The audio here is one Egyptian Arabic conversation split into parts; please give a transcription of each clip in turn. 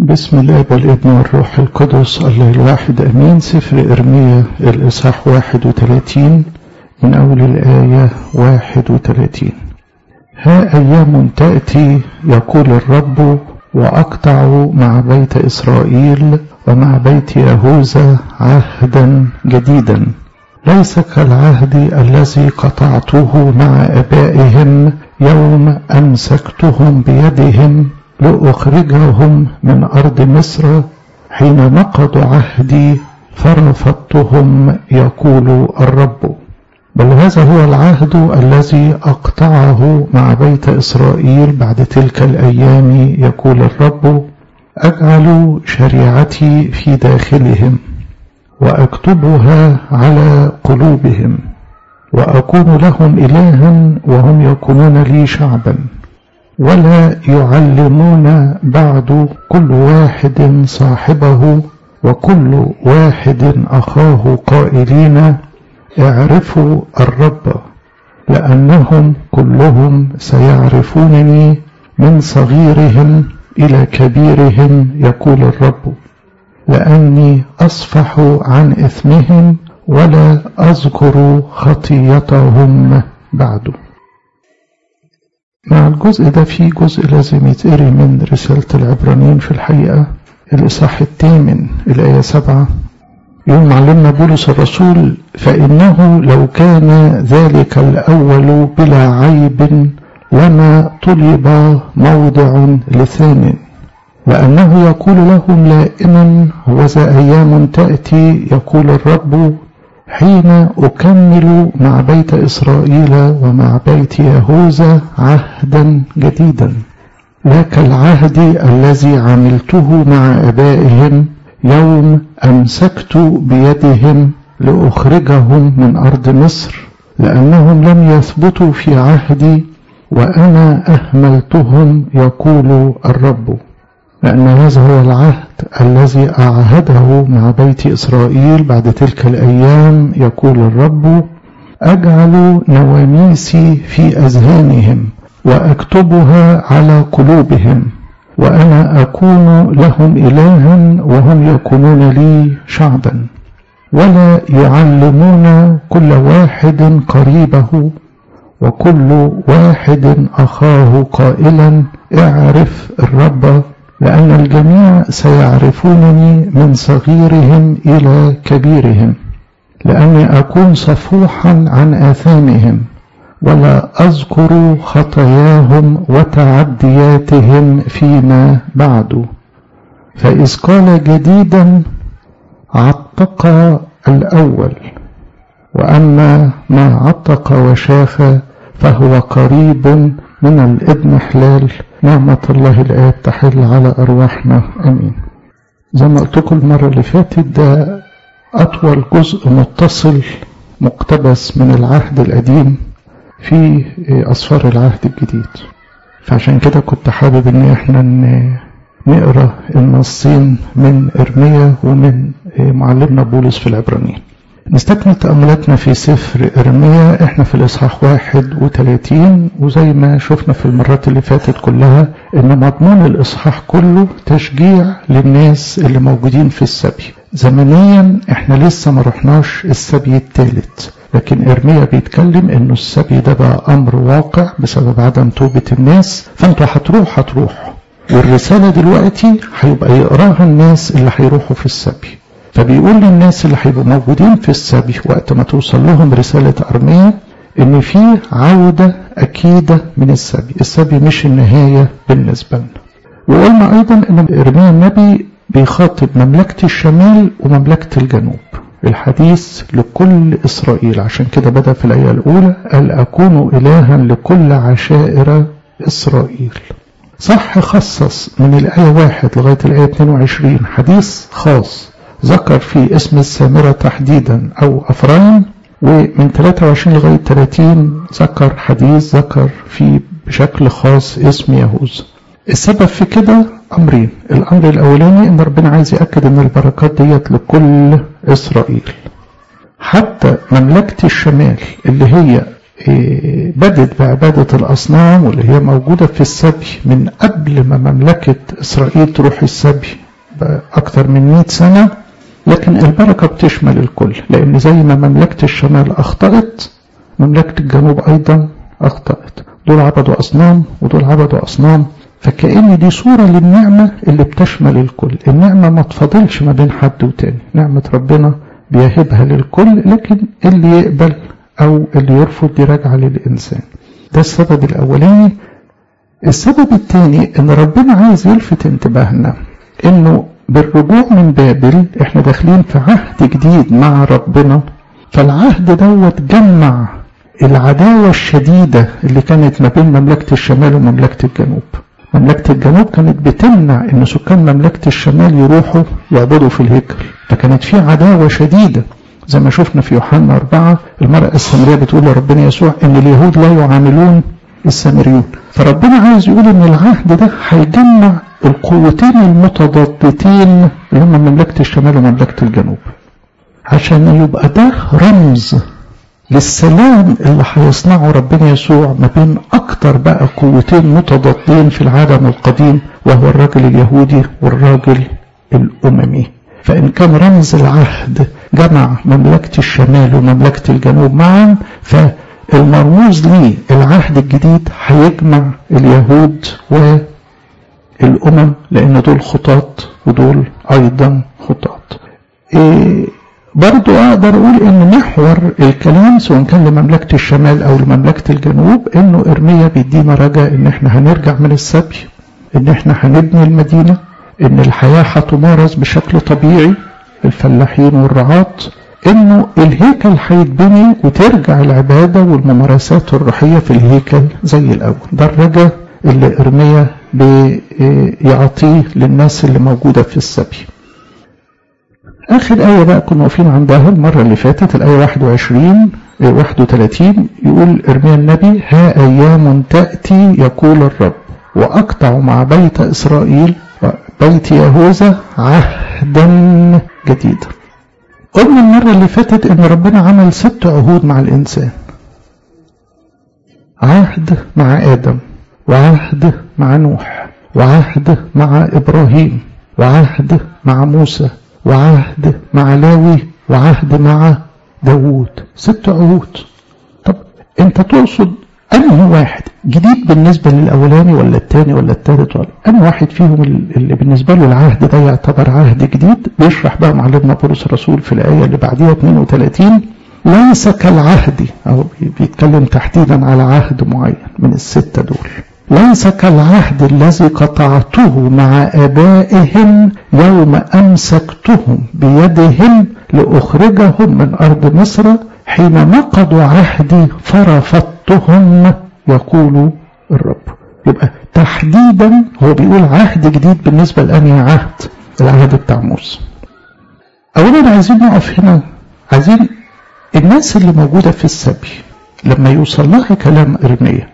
بسم الله والابن والروح القدس الله الواحد امين سفر ارميا الاصحاح 31 من اول الايه 31 ها ايام تاتي يقول الرب واقطع مع بيت اسرائيل ومع بيت يهوذا عهدا جديدا ليس كالعهد الذي قطعته مع ابائهم يوم امسكتهم بيدهم لأخرجهم من أرض مصر حين نقضوا عهدي فرفضتهم يقول الرب بل هذا هو العهد الذي أقطعه مع بيت إسرائيل بعد تلك الأيام يقول الرب أجعل شريعتي في داخلهم وأكتبها على قلوبهم وأكون لهم إلها وهم يكونون لي شعبا ولا يعلمون بعد كل واحد صاحبه وكل واحد أخاه قائلين اعرفوا الرب لأنهم كلهم سيعرفونني من صغيرهم إلى كبيرهم يقول الرب لأني أصفح عن إثمهم ولا أذكر خطيتهم بعد مع الجزء ده في جزء لازم يتقري من رسالة العبرانيين في الحقيقة الإصحاح الثامن الآية سبعة يوم معلمنا بولس الرسول فإنه لو كان ذلك الأول بلا عيب لما طلب موضع لثان لأنه يقول لهم لائما وذا أيام تأتي يقول الرب حين أكمل مع بيت إسرائيل ومع بيت يهوذا عهدا جديدا لا كالعهد الذي عملته مع أبائهم يوم أمسكت بيدهم لأخرجهم من أرض مصر لأنهم لم يثبتوا في عهدي وأنا أهملتهم يقول الرب لأن هذا هو العهد الذي أعهده مع بيت إسرائيل بعد تلك الأيام يقول الرب أجعل نواميسي في أذهانهم وأكتبها على قلوبهم وأنا أكون لهم إلها وهم يكونون لي شعبا ولا يعلمون كل واحد قريبه وكل واحد أخاه قائلا اعرف الرب لأن الجميع سيعرفونني من صغيرهم إلى كبيرهم لأني أكون صفوحا عن آثامهم ولا أذكر خطاياهم وتعدياتهم فيما بعد فإذ قال جديدا عتق الأول وأما ما عتق وشاف فهو قريب من الابن حلال نعمة الله الآب تحل على أرواحنا أمين زي ما قلت لكم المرة اللي فاتت ده أطول جزء متصل مقتبس من العهد القديم في أسفار العهد الجديد فعشان كده كنت حابب إن إحنا نقرأ النصين من إرميا ومن معلمنا بولس في العبرانيين نستكمل تأملاتنا في سفر إرميا احنا في الإصحاح 31 وزي ما شفنا في المرات اللي فاتت كلها إن مضمون الإصحاح كله تشجيع للناس اللي موجودين في السبي زمنيا احنا لسه ما رحناش السبي الثالث لكن إرميا بيتكلم إنه السبي ده بقى أمر واقع بسبب عدم توبة الناس فأنتوا هتروح هتروحوا والرسالة دلوقتي هيبقى يقراها الناس اللي هيروحوا في السبي فبيقول للناس اللي هيبقوا موجودين في السبي وقت ما توصل لهم رسالة أرمية إن في عودة أكيدة من السبي السبي مش النهاية بالنسبة لنا وقلنا أيضا إن إرميا النبي بيخاطب مملكة الشمال ومملكة الجنوب الحديث لكل إسرائيل عشان كده بدأ في الآية الأولى قال أكون إلها لكل عشائر إسرائيل صح خصص من الآية واحد لغاية الآية 22 حديث خاص ذكر في اسم السامرة تحديدا أو أفرايم ومن 23 لغاية 30 ذكر حديث ذكر في بشكل خاص اسم يهوذا السبب في كده أمرين الأمر الأولاني إن ربنا عايز يأكد إن البركات ديت لكل إسرائيل حتى مملكة الشمال اللي هي بدت بعبادة الأصنام واللي هي موجودة في السبي من قبل ما مملكة إسرائيل تروح السبي أكثر من 100 سنة لكن البركة بتشمل الكل لأن زي ما مملكة الشمال أخطأت مملكة الجنوب أيضا أخطأت دول عبدوا أصنام ودول عبدوا أصنام فكأن دي صورة للنعمة اللي بتشمل الكل النعمة ما تفضلش ما بين حد وتاني نعمة ربنا بيهبها للكل لكن اللي يقبل أو اللي يرفض دي راجعة للإنسان ده السبب الأولاني السبب الثاني إن ربنا عايز يلفت انتباهنا إنه بالرجوع من بابل إحنا داخلين في عهد جديد مع ربنا فالعهد دوت جمع العداوة الشديدة اللي كانت ما بين مملكة الشمال ومملكة الجنوب مملكة الجنوب كانت بتمنع ان سكان مملكة الشمال يروحوا يعبدوا في الهيكل فكانت في عداوة شديدة زي ما شفنا في يوحنا أربعة المرأة السامرية بتقول لربنا يسوع ان اليهود لا يعاملون السامريون فربنا عايز يقول ان العهد ده هيجمع القوتين المتضادتين اللي هم مملكة الشمال ومملكة الجنوب عشان يبقى ده رمز للسلام اللي هيصنعه ربنا يسوع ما بين أكتر بقى قوتين متضادين في العالم القديم وهو الراجل اليهودي والراجل الأممي فإن كان رمز العهد جمع مملكة الشمال ومملكة الجنوب معا فالمرموز ليه العهد الجديد هيجمع اليهود والأمم لأن دول خطاط ودول أيضا خطاط إيه برضو أقدر أقول إن محور الكلام سواء كان لمملكة الشمال أو لمملكة الجنوب إنه إرميا بيدينا رجاء إن إحنا هنرجع من السبي إن إحنا هنبني المدينة إن الحياة هتمارس بشكل طبيعي الفلاحين والرعاة إنه الهيكل هيتبني وترجع العبادة والممارسات الروحية في الهيكل زي الأول ده الرجاء اللي إرميا بيعطيه للناس اللي موجودة في السبي آخر آية بقى كنا واقفين عندها المرة اللي فاتت الآية 21 31 يقول إرميا النبي ها أيام تأتي يقول الرب وأقطع مع بيت إسرائيل بيت يهوذا عهدا جديدا قلنا المرة اللي فاتت إن ربنا عمل ست عهود مع الإنسان عهد مع آدم وعهد مع نوح وعهد مع إبراهيم وعهد مع موسى وعهد مع لاوي وعهد مع داوود ست عهود طب انت تقصد انهي واحد جديد بالنسبه للاولاني ولا الثاني ولا الثالث ولا انهي واحد فيهم اللي بالنسبه له العهد ده يعتبر عهد جديد بيشرح بقى معلمنا بولس الرسول في الايه اللي بعديها 32 ليس كالعهد او بيتكلم تحديدا على عهد معين من السته دول ليس كالعهد الذي قطعته مع آبائهم يوم أمسكتهم بيدهم لأخرجهم من أرض مصر حين نقضوا عهدي فرفضتهم يقول الرب يبقى تحديدا هو بيقول عهد جديد بالنسبة لأنهي عهد العهد بتاع موسى أولا عايزين نقف هنا عايزين الناس اللي موجودة في السبي لما يوصل لها كلام إرميا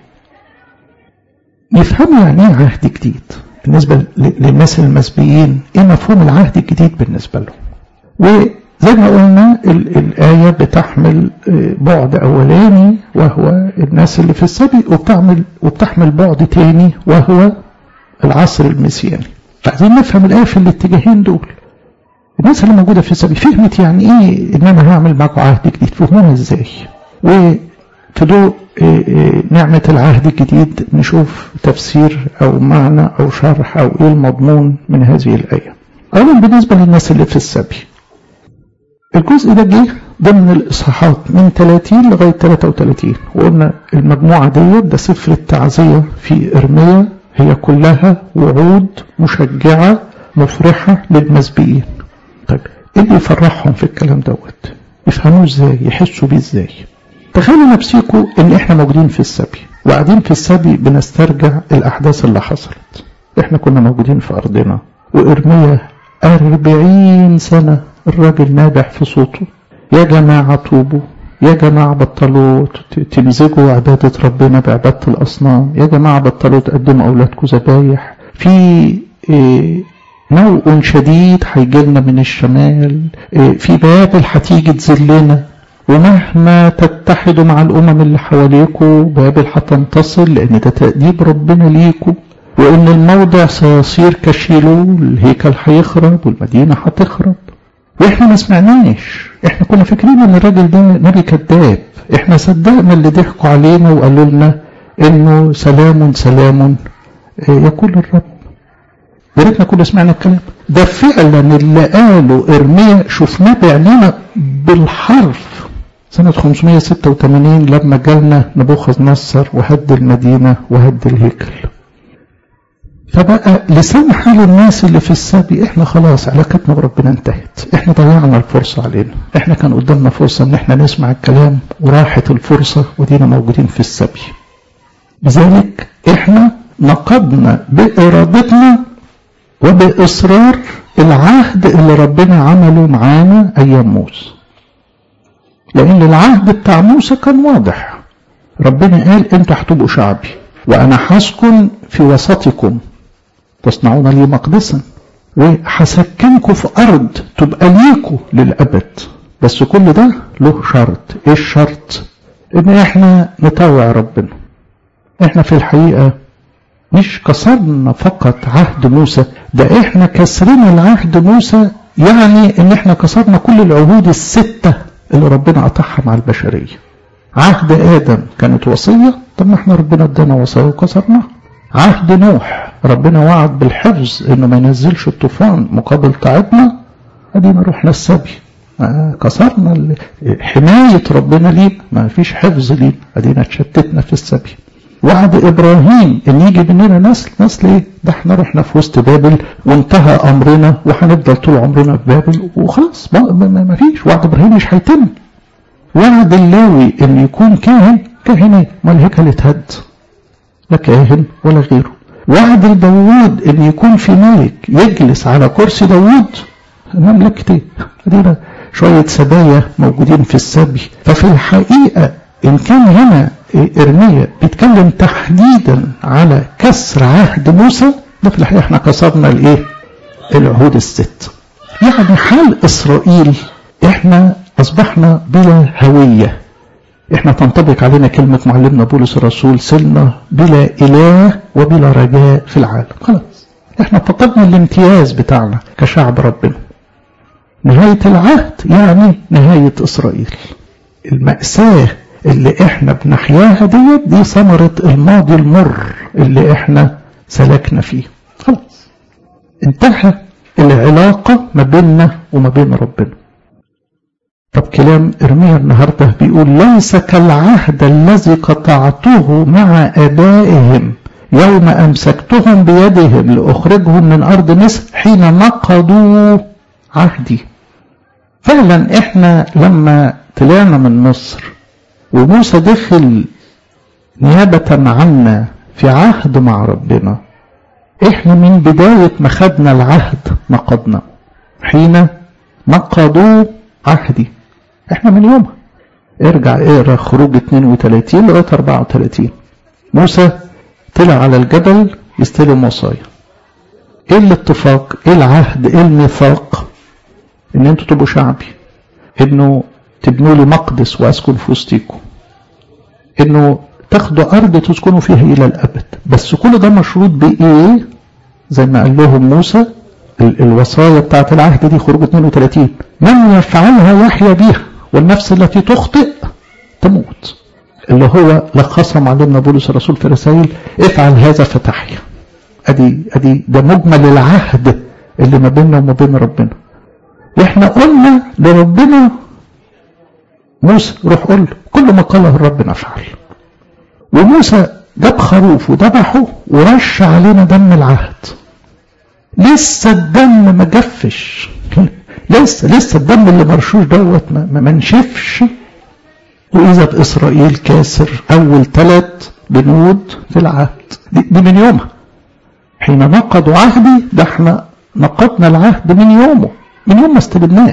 يفهموا يعني ايه عهد جديد بالنسبة للناس المسبيين ايه مفهوم العهد الجديد بالنسبة لهم وزي ما قلنا الآية بتحمل بعد أولاني وهو الناس اللي في السبي وبتعمل وبتحمل بعد تاني وهو العصر المسياني فعايزين نفهم الآية في الاتجاهين دول الناس اللي موجودة في السبي فهمت يعني ايه ان انا هعمل معكم عهد جديد فهموها ازاي وفي ضوء نعمة العهد الجديد نشوف تفسير أو معنى أو شرح أو إيه المضمون من هذه الآية أولا بالنسبة للناس اللي في السبي الجزء ده جه ضمن الإصحاحات من 30 لغاية 33 وقلنا المجموعة ديت ده سفر التعزية في إرميا هي كلها وعود مشجعة مفرحة للمسبيين طيب إيه اللي يفرحهم في الكلام دوت يفهموه إزاي يحسوا بيه إزاي تخيلوا نفسيكم ان احنا موجودين في السبي وقاعدين في السبي بنسترجع الاحداث اللي حصلت احنا كنا موجودين في ارضنا وارميا أربعين سنة الراجل نابح في صوته يا جماعة توبوا يا جماعة بطلوا تمزجوا عبادة ربنا بعبادة الأصنام يا جماعة بطلوا تقدموا أولادكم ذبايح في إيه نوء شديد هيجيلنا من الشمال إيه في بابل هتيجي تذلنا ومهما تتحدوا مع الأمم اللي حواليكوا بابل هتنتصر لأن ده تأديب ربنا ليكوا وإن الموضع سيصير كشيلو الهيكل هيخرب والمدينة هتخرب وإحنا ما سمعناش إحنا كنا فاكرين إن الراجل ده نبي كذاب إحنا صدقنا اللي ضحكوا علينا وقالوا لنا إنه سلام سلام يقول الرب يا ريتنا كنا سمعنا الكلام ده فعلا اللي قاله ارميا شفناه بعينينا بالحرف سنة 586 لما جالنا نبوخذ نصر وهد المدينة وهد الهيكل فبقى لسان حال الناس اللي في السبي احنا خلاص علاقتنا بربنا انتهت احنا ضيعنا الفرصة علينا احنا كان قدامنا فرصة ان احنا نسمع الكلام وراحت الفرصة ودينا موجودين في السبي لذلك احنا نقضنا بارادتنا وبإصرار العهد اللي ربنا عمله معانا أيام موسى لأن العهد بتاع موسى كان واضح ربنا قال أنتوا هتبقوا شعبي وأنا هسكن في وسطكم تصنعون لي مقدسا وهسكنكم في أرض تبقى ليكوا للأبد بس كل ده له شرط إيه الشرط؟ إن إحنا نطوع ربنا إحنا في الحقيقة مش كسرنا فقط عهد موسى ده احنا كسرنا العهد موسى يعني ان احنا كسرنا كل العهود الستة اللي ربنا قطعها مع البشرية عهد ادم كانت وصية طب ما احنا ربنا ادانا وصية وكسرناها عهد نوح ربنا وعد بالحفظ انه ما ينزلش الطوفان مقابل تعبنا ادينا رحنا السبي آه كسرنا حماية ربنا لينا ما فيش حفظ لينا ادينا اتشتتنا في السبي وعد ابراهيم ان يجي مننا نسل نسل ايه ده احنا رحنا في وسط بابل وانتهى امرنا وهنفضل طول عمرنا في بابل وخلاص ما, ما, ما فيش وعد ابراهيم مش هيتم وعد اللاوي ان يكون كاهن كاهن ايه ما الهيكل اتهد لا كاهن ولا غيره وعد داوود ان يكون في ملك يجلس على كرسي داوود مملكة ايه ادينا شوية سبايا موجودين في السبي ففي الحقيقة ان كان هنا إرميا بيتكلم تحديدا على كسر عهد موسى ده في الحقيقة احنا كسرنا الايه العهود الست يعني حال إسرائيل احنا أصبحنا بلا هوية احنا تنطبق علينا كلمة معلمنا بولس الرسول سلنا بلا إله وبلا رجاء في العالم خلاص احنا فقدنا الامتياز بتاعنا كشعب ربنا نهاية العهد يعني نهاية إسرائيل المأساة اللي احنا بنحياها ديت دي ثمرة الماضي المر اللي احنا سلكنا فيه خلاص انتهى العلاقة ما بيننا وما بين ربنا طب كلام ارميا النهارده بيقول ليس كالعهد الذي قطعته مع ابائهم يوم امسكتهم بيدهم لاخرجهم من ارض مصر حين نقضوا عهدي فعلا احنا لما طلعنا من مصر وموسى دخل نيابة عنا في عهد مع ربنا احنا من بداية ما خدنا العهد نقضنا حين نقضوا عهدي احنا من يومها ارجع اقرا خروج 32 لغايه 34 موسى طلع على الجبل يستلم وصايا ايه الاتفاق ايه العهد ايه الميثاق ان انتوا تبقوا شعبي انه تبنوا لي مقدس واسكن في وسطيكم انه تاخدوا ارض تسكنوا فيها الى الابد بس كل ده مشروط بايه زي ما قال لهم موسى الوصايا بتاعت العهد دي خروج 32 من يفعلها يحيا بها والنفس التي تخطئ تموت اللي هو لخصها معلمنا بولس الرسول في رسائل افعل هذا فتحيا ادي ادي ده مجمل العهد اللي ما بيننا وما بين ربنا واحنا قلنا لربنا موسى روح قول له كل ما قاله الرب نفعل وموسى جاب خروف وذبحه ورش علينا دم العهد لسه الدم ما جفش لسه لسه الدم اللي مرشوش دوت ما منشفش واذا باسرائيل كاسر اول ثلاث بنود في العهد دي, دي من يومها حين نقضوا عهدي ده احنا نقضنا العهد من يومه من يوم ما استلمناه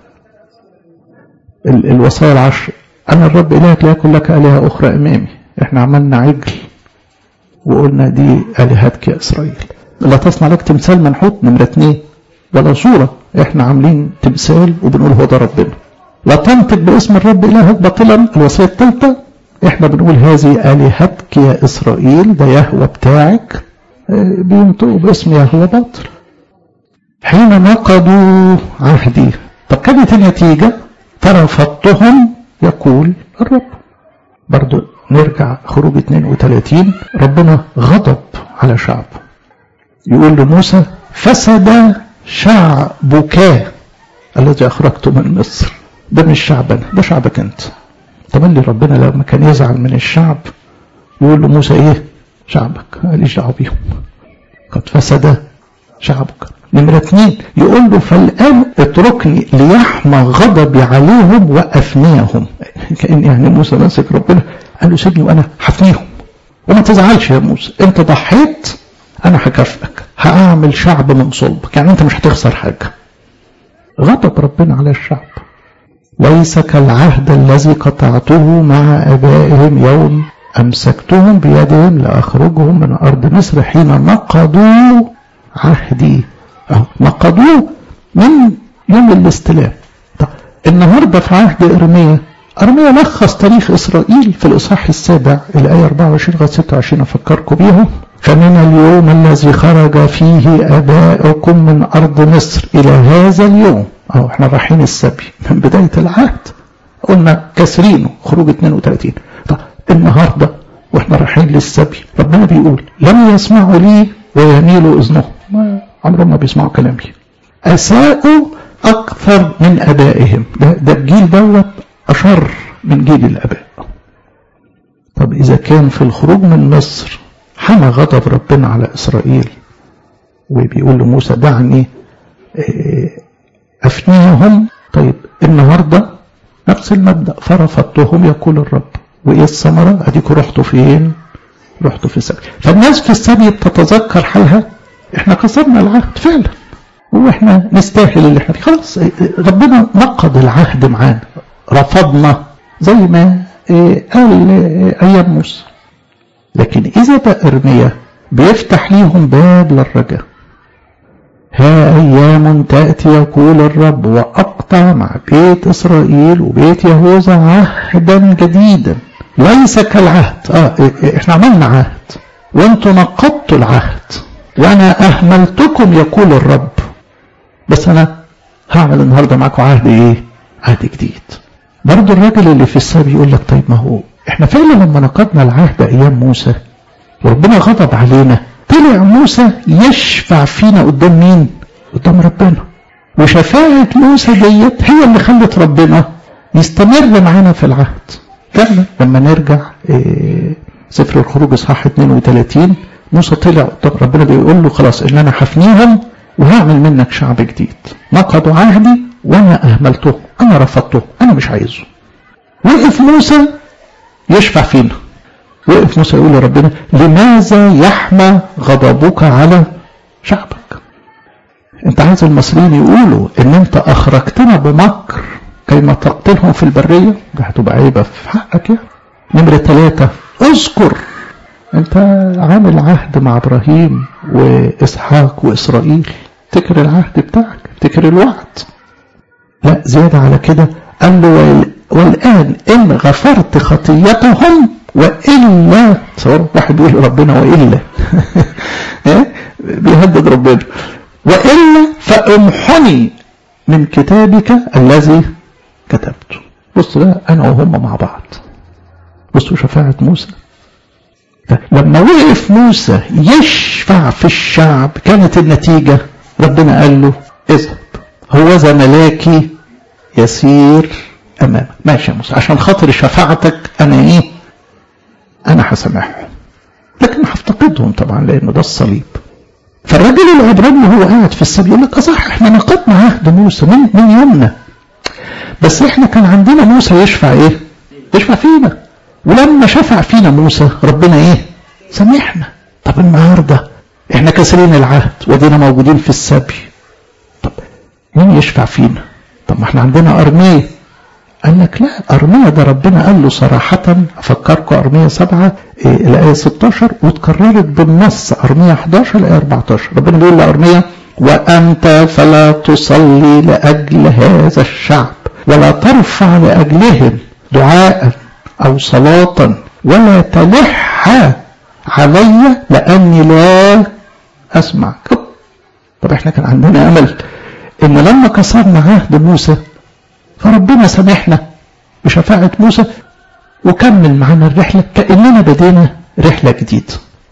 ال الوصايا العشر انا الرب الهك لا يكن لك الهه اخرى امامي احنا عملنا عجل وقلنا دي الهتك يا اسرائيل لا تصنع لك تمثال منحوت نمرة اتنين ولا صورة احنا عاملين تمثال وبنقول هو ده ربنا لا تنطق باسم الرب إلهك باطلا الوصية الثالثة احنا بنقول هذه آلهتك يا إسرائيل ده يهوى بتاعك بينطقوا باسم يهوى باطل حين نقضوا عهدي طب كانت النتيجة فرفضتهم يقول الرب برضو نرجع خروج 32 ربنا غضب على شعبه يقول لموسى فسد شعبك الذي أخرجته من مصر ده مش شعبنا ده شعبك انت طب اللي ربنا لما كان يزعل من الشعب يقول له موسى ايه شعبك ماليش دعوه بيهم قد فسد شعبك نمرة اثنين يقول له فالآن اتركني ليحمى غضبي عليهم وأفنيهم كأن يعني موسى ماسك ربنا قال له سيبني وأنا حفنيهم وما تزعلش يا موسى أنت ضحيت أنا هكافئك هأعمل شعب من صلبك يعني أنت مش هتخسر حاجة غضب ربنا على الشعب ليس كالعهد الذي قطعته مع أبائهم يوم أمسكتهم بيدهم لأخرجهم من أرض مصر حين نقضوا عهدي أهو نقضوه من يوم الاستلام طب النهاردة في عهد إرميا أرميا لخص تاريخ إسرائيل في الإصحاح السابع الآية 24 لغاية 26 أفكركم بيها فمن اليوم الذي خرج فيه أباؤكم من أرض مصر إلى هذا اليوم أهو احنا رايحين السبي من بداية العهد قلنا كسرينه خروج 32 طب النهاردة واحنا رايحين للسبي ربنا بيقول لم يسمعوا لي ويميلوا إذنهم ما عمرهم ما بيسمعوا كلامي أساءوا أكثر من أبائهم ده, ده الجيل دوت أشر من جيل الآباء طب إذا كان في الخروج من مصر حمى غضب ربنا على إسرائيل وبيقول لموسى دعني أفنيهم طيب النهاردة نفس المبدأ فرفضتهم يقول الرب وإيه الثمرة أديكوا رحتوا فين رحتوا في السبي فالناس في السبي بتتذكر حالها احنا كسرنا العهد فعلا واحنا نستاهل اللي احنا فيه خلاص ربنا نقض العهد معانا رفضنا زي ما قال ايام موسى لكن اذا بقى ارميا بيفتح ليهم باب للرجاء ها ايام تاتي يقول الرب واقطع مع بيت اسرائيل وبيت يهوذا عهدا جديدا ليس كالعهد اه احنا عملنا عهد وانتم نقضتوا العهد وانا اهملتكم يقول الرب بس انا هعمل النهارده معاكم عهد ايه عهد جديد برضه الراجل اللي في السبي يقول لك طيب ما هو احنا فعلا لما نقضنا العهد ايام موسى وربنا غضب علينا طلع موسى يشفع فينا قدام مين قدام ربنا وشفاعة موسى ديت هي اللي خلت ربنا يستمر معانا في العهد فعلا لما نرجع إيه سفر الخروج اصحاح 32 موسى طلع قدام ربنا بيقول له خلاص ان انا هفنيهم وهعمل منك شعب جديد نقضوا عهدي وانا اهملته انا رفضته انا مش عايزه وقف موسى يشفع فينا وقف موسى يقول لربنا لماذا يحمى غضبك على شعبك انت عايز المصريين يقولوا ان انت اخرجتنا بمكر كيما تقتلهم في البرية ده هتبقى عيبة في حقك يعني نمرة ثلاثة اذكر انت عامل عهد مع ابراهيم واسحاق واسرائيل افتكر العهد بتاعك افتكر الوعد لا زيادة على كده قال له والآن إن غفرت خطيتهم وإلا تصور واحد بيقول ربنا وإلا بيهدد ربنا وإلا فامحني من كتابك الذي كتبته بص ده أنا وهم مع بعض بصوا شفاعة موسى لما وقف موسى يشفع في الشعب كانت النتيجة ربنا قال له اذهب هو ذا ملاكي يسير امامك ماشي يا موسى عشان خاطر شفاعتك انا ايه انا هسامحهم لكن هفتقدهم طبعا لانه ده الصليب فالراجل العبراني وهو قاعد في السبي يقول لك صح احنا نقضنا عهد موسى من من يومنا بس احنا كان عندنا موسى يشفع ايه يشفع فينا ولما شفع فينا موسى ربنا ايه سامحنا طب النهارده احنا كاسرين العهد ودينا موجودين في السبي طب مين يشفع فينا طب ما احنا عندنا ارميه قال لك لا ارميه ده ربنا قال له صراحه افكركم ارميه سبعه إيه الايه 16 واتكررت بالنص ارميه 11 الايه 14 ربنا بيقول لارميه وانت فلا تصلي لاجل هذا الشعب ولا ترفع لأجلهم دعاء أو صلاة ولا تلح علي لأني لا أسمعك طب احنا كان عندنا أمل إن لما كسرنا عهد موسى فربنا سامحنا بشفاعة موسى وكمل معانا الرحلة كأننا بدينا رحلة جديدة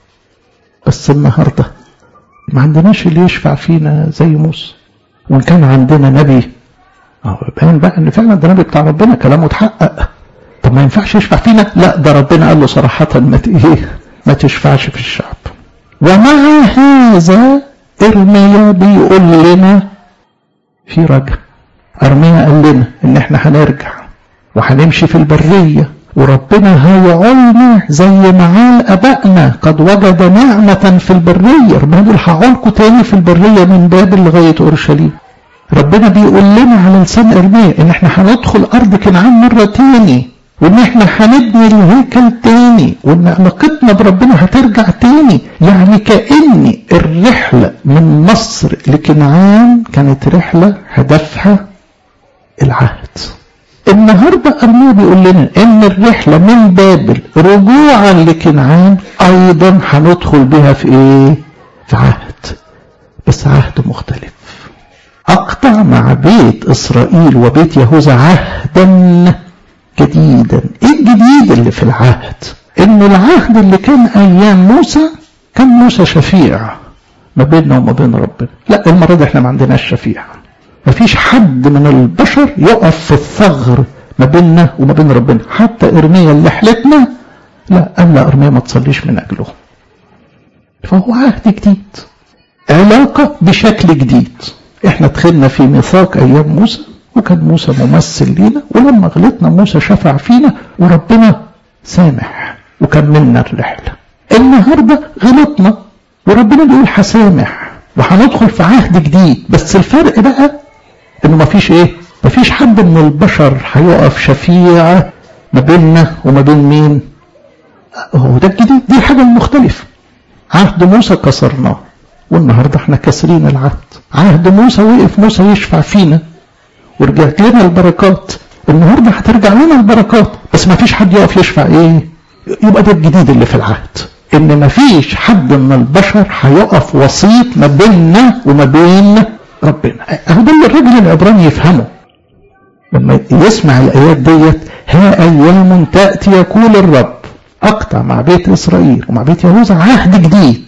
بس النهاردة ما عندناش اللي يشفع فينا زي موسى وإن كان عندنا نبي أهو باين بقى إن فعلا ده نبي بتاع ربنا كلامه اتحقق طب ما ينفعش يشفع فينا لا ده ربنا قال له صراحة ما ايه ما تشفعش في الشعب ومع هذا ارميا بيقول لنا في رجع ارميا قال لنا ان احنا هنرجع وهنمشي في البرية وربنا هيعولنا زي ما عال ابائنا قد وجد نعمة في البرية ربنا بيقول هعولكم تاني في البرية من بابل لغاية اورشليم ربنا بيقول لنا على لسان ارميا ان احنا هندخل ارض كنعان مرة تاني وان احنا هنبني الهيكل تاني وان علاقتنا بربنا هترجع تاني يعني كأن الرحلة من مصر لكنعان كانت رحلة هدفها العهد النهاردة أرميا بيقول لنا ان الرحلة من بابل رجوعا لكنعان ايضا هندخل بها في ايه في عهد بس عهد مختلف اقطع مع بيت اسرائيل وبيت يهوذا عهدا جديدا ايه الجديد اللي في العهد ان العهد اللي كان ايام موسى كان موسى شفيع ما بيننا وما بين ربنا لا المرة دي احنا ما عندناش شفيع ما فيش حد من البشر يقف في الثغر ما بيننا وما بين ربنا حتى ارميا اللي حلتنا لا قال لا ارميا ما تصليش من اجله فهو عهد جديد علاقة بشكل جديد احنا دخلنا في ميثاق ايام موسى وكان موسى ممثل لينا ولما غلطنا موسى شفع فينا وربنا سامح وكملنا الرحلة النهاردة غلطنا وربنا بيقول هسامح وهندخل في عهد جديد بس الفرق بقى انه مفيش ايه مفيش حد من البشر هيقف شفيع ما بيننا وما بين مين هو ده الجديد دي الحاجة المختلفة عهد موسى كسرناه والنهاردة احنا كسرين العهد عهد موسى وقف موسى يشفع فينا ورجعت لنا البركات النهارده هترجع لنا البركات بس ما فيش حد يقف يشفع ايه يبقى ده الجديد اللي في العهد ان ما فيش حد من البشر هيقف وسيط ما بيننا وما بين ربنا اهو ده اللي الراجل العبراني يفهمه لما يسمع الايات ديت ها ايام تاتي يقول الرب اقطع مع بيت اسرائيل ومع بيت يهوذا عهد جديد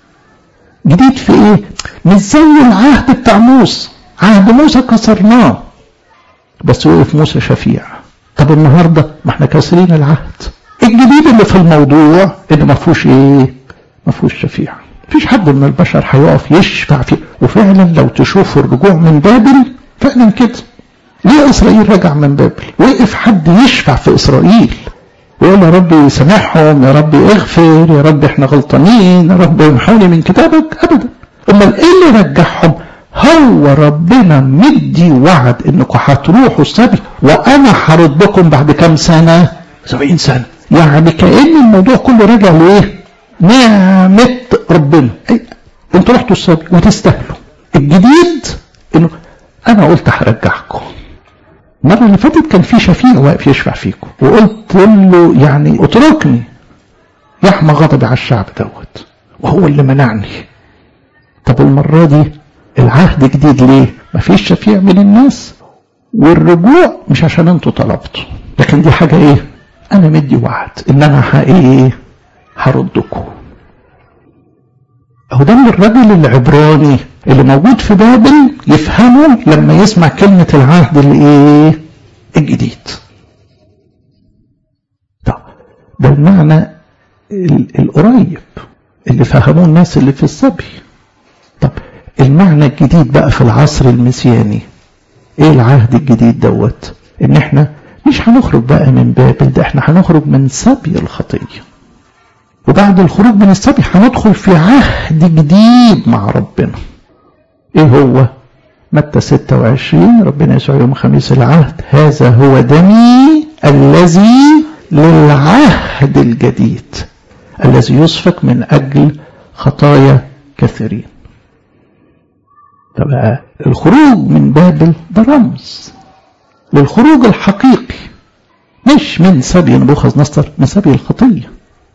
جديد في ايه مش زي العهد بتاع موسى عهد موسى كسرناه بس وقف موسى شفيع طب النهارده ما احنا كاسرين العهد الجديد اللي في الموضوع ان ما فيهوش ايه ما فيهوش شفيع مفيش حد من البشر هيقف يشفع فيه وفعلا لو تشوفوا الرجوع من بابل فعلا كده ليه اسرائيل رجع من بابل وقف حد يشفع في اسرائيل ويقول يا رب سامحهم يا رب اغفر يا رب احنا غلطانين يا رب امحوني من كتابك ابدا امال ايه اللي رجعهم هو ربنا مدي وعد انكم هتروحوا السبي وانا هردكم بعد كام سنه سبعين سنه يعني كأن الموضوع كله راجع لايه نعمة ربنا أي انتوا رحتوا السبي وتستاهلوا الجديد انه انا قلت هرجعكم المرة اللي فاتت كان في شفيع واقف يشفع فيكم وقلت له يعني اتركني يحمى غضبي على الشعب دوت وهو اللي منعني طب المرة دي العهد جديد ليه مفيش شفيع من الناس والرجوع مش عشان انتوا طلبتوا لكن دي حاجة ايه انا مدي وعد ان انا ايه هردكم اهو ده اللي الراجل العبراني اللي موجود في بابل يفهمه لما يسمع كلمة العهد الايه الجديد طب ده المعنى القريب اللي فهموه الناس اللي في السبي طب المعنى الجديد بقى في العصر المسياني ايه العهد الجديد دوت ان احنا مش هنخرج بقى من بابل ده احنا هنخرج من سبي الخطية وبعد الخروج من السبي هندخل في عهد جديد مع ربنا ايه هو متى 26 ربنا يسوع يوم خميس العهد هذا هو دمي الذي للعهد الجديد الذي يسفك من اجل خطايا كثيرين طب الخروج من بابل ده رمز للخروج الحقيقي مش من سبي نبوخذ نصر من سبي الخطية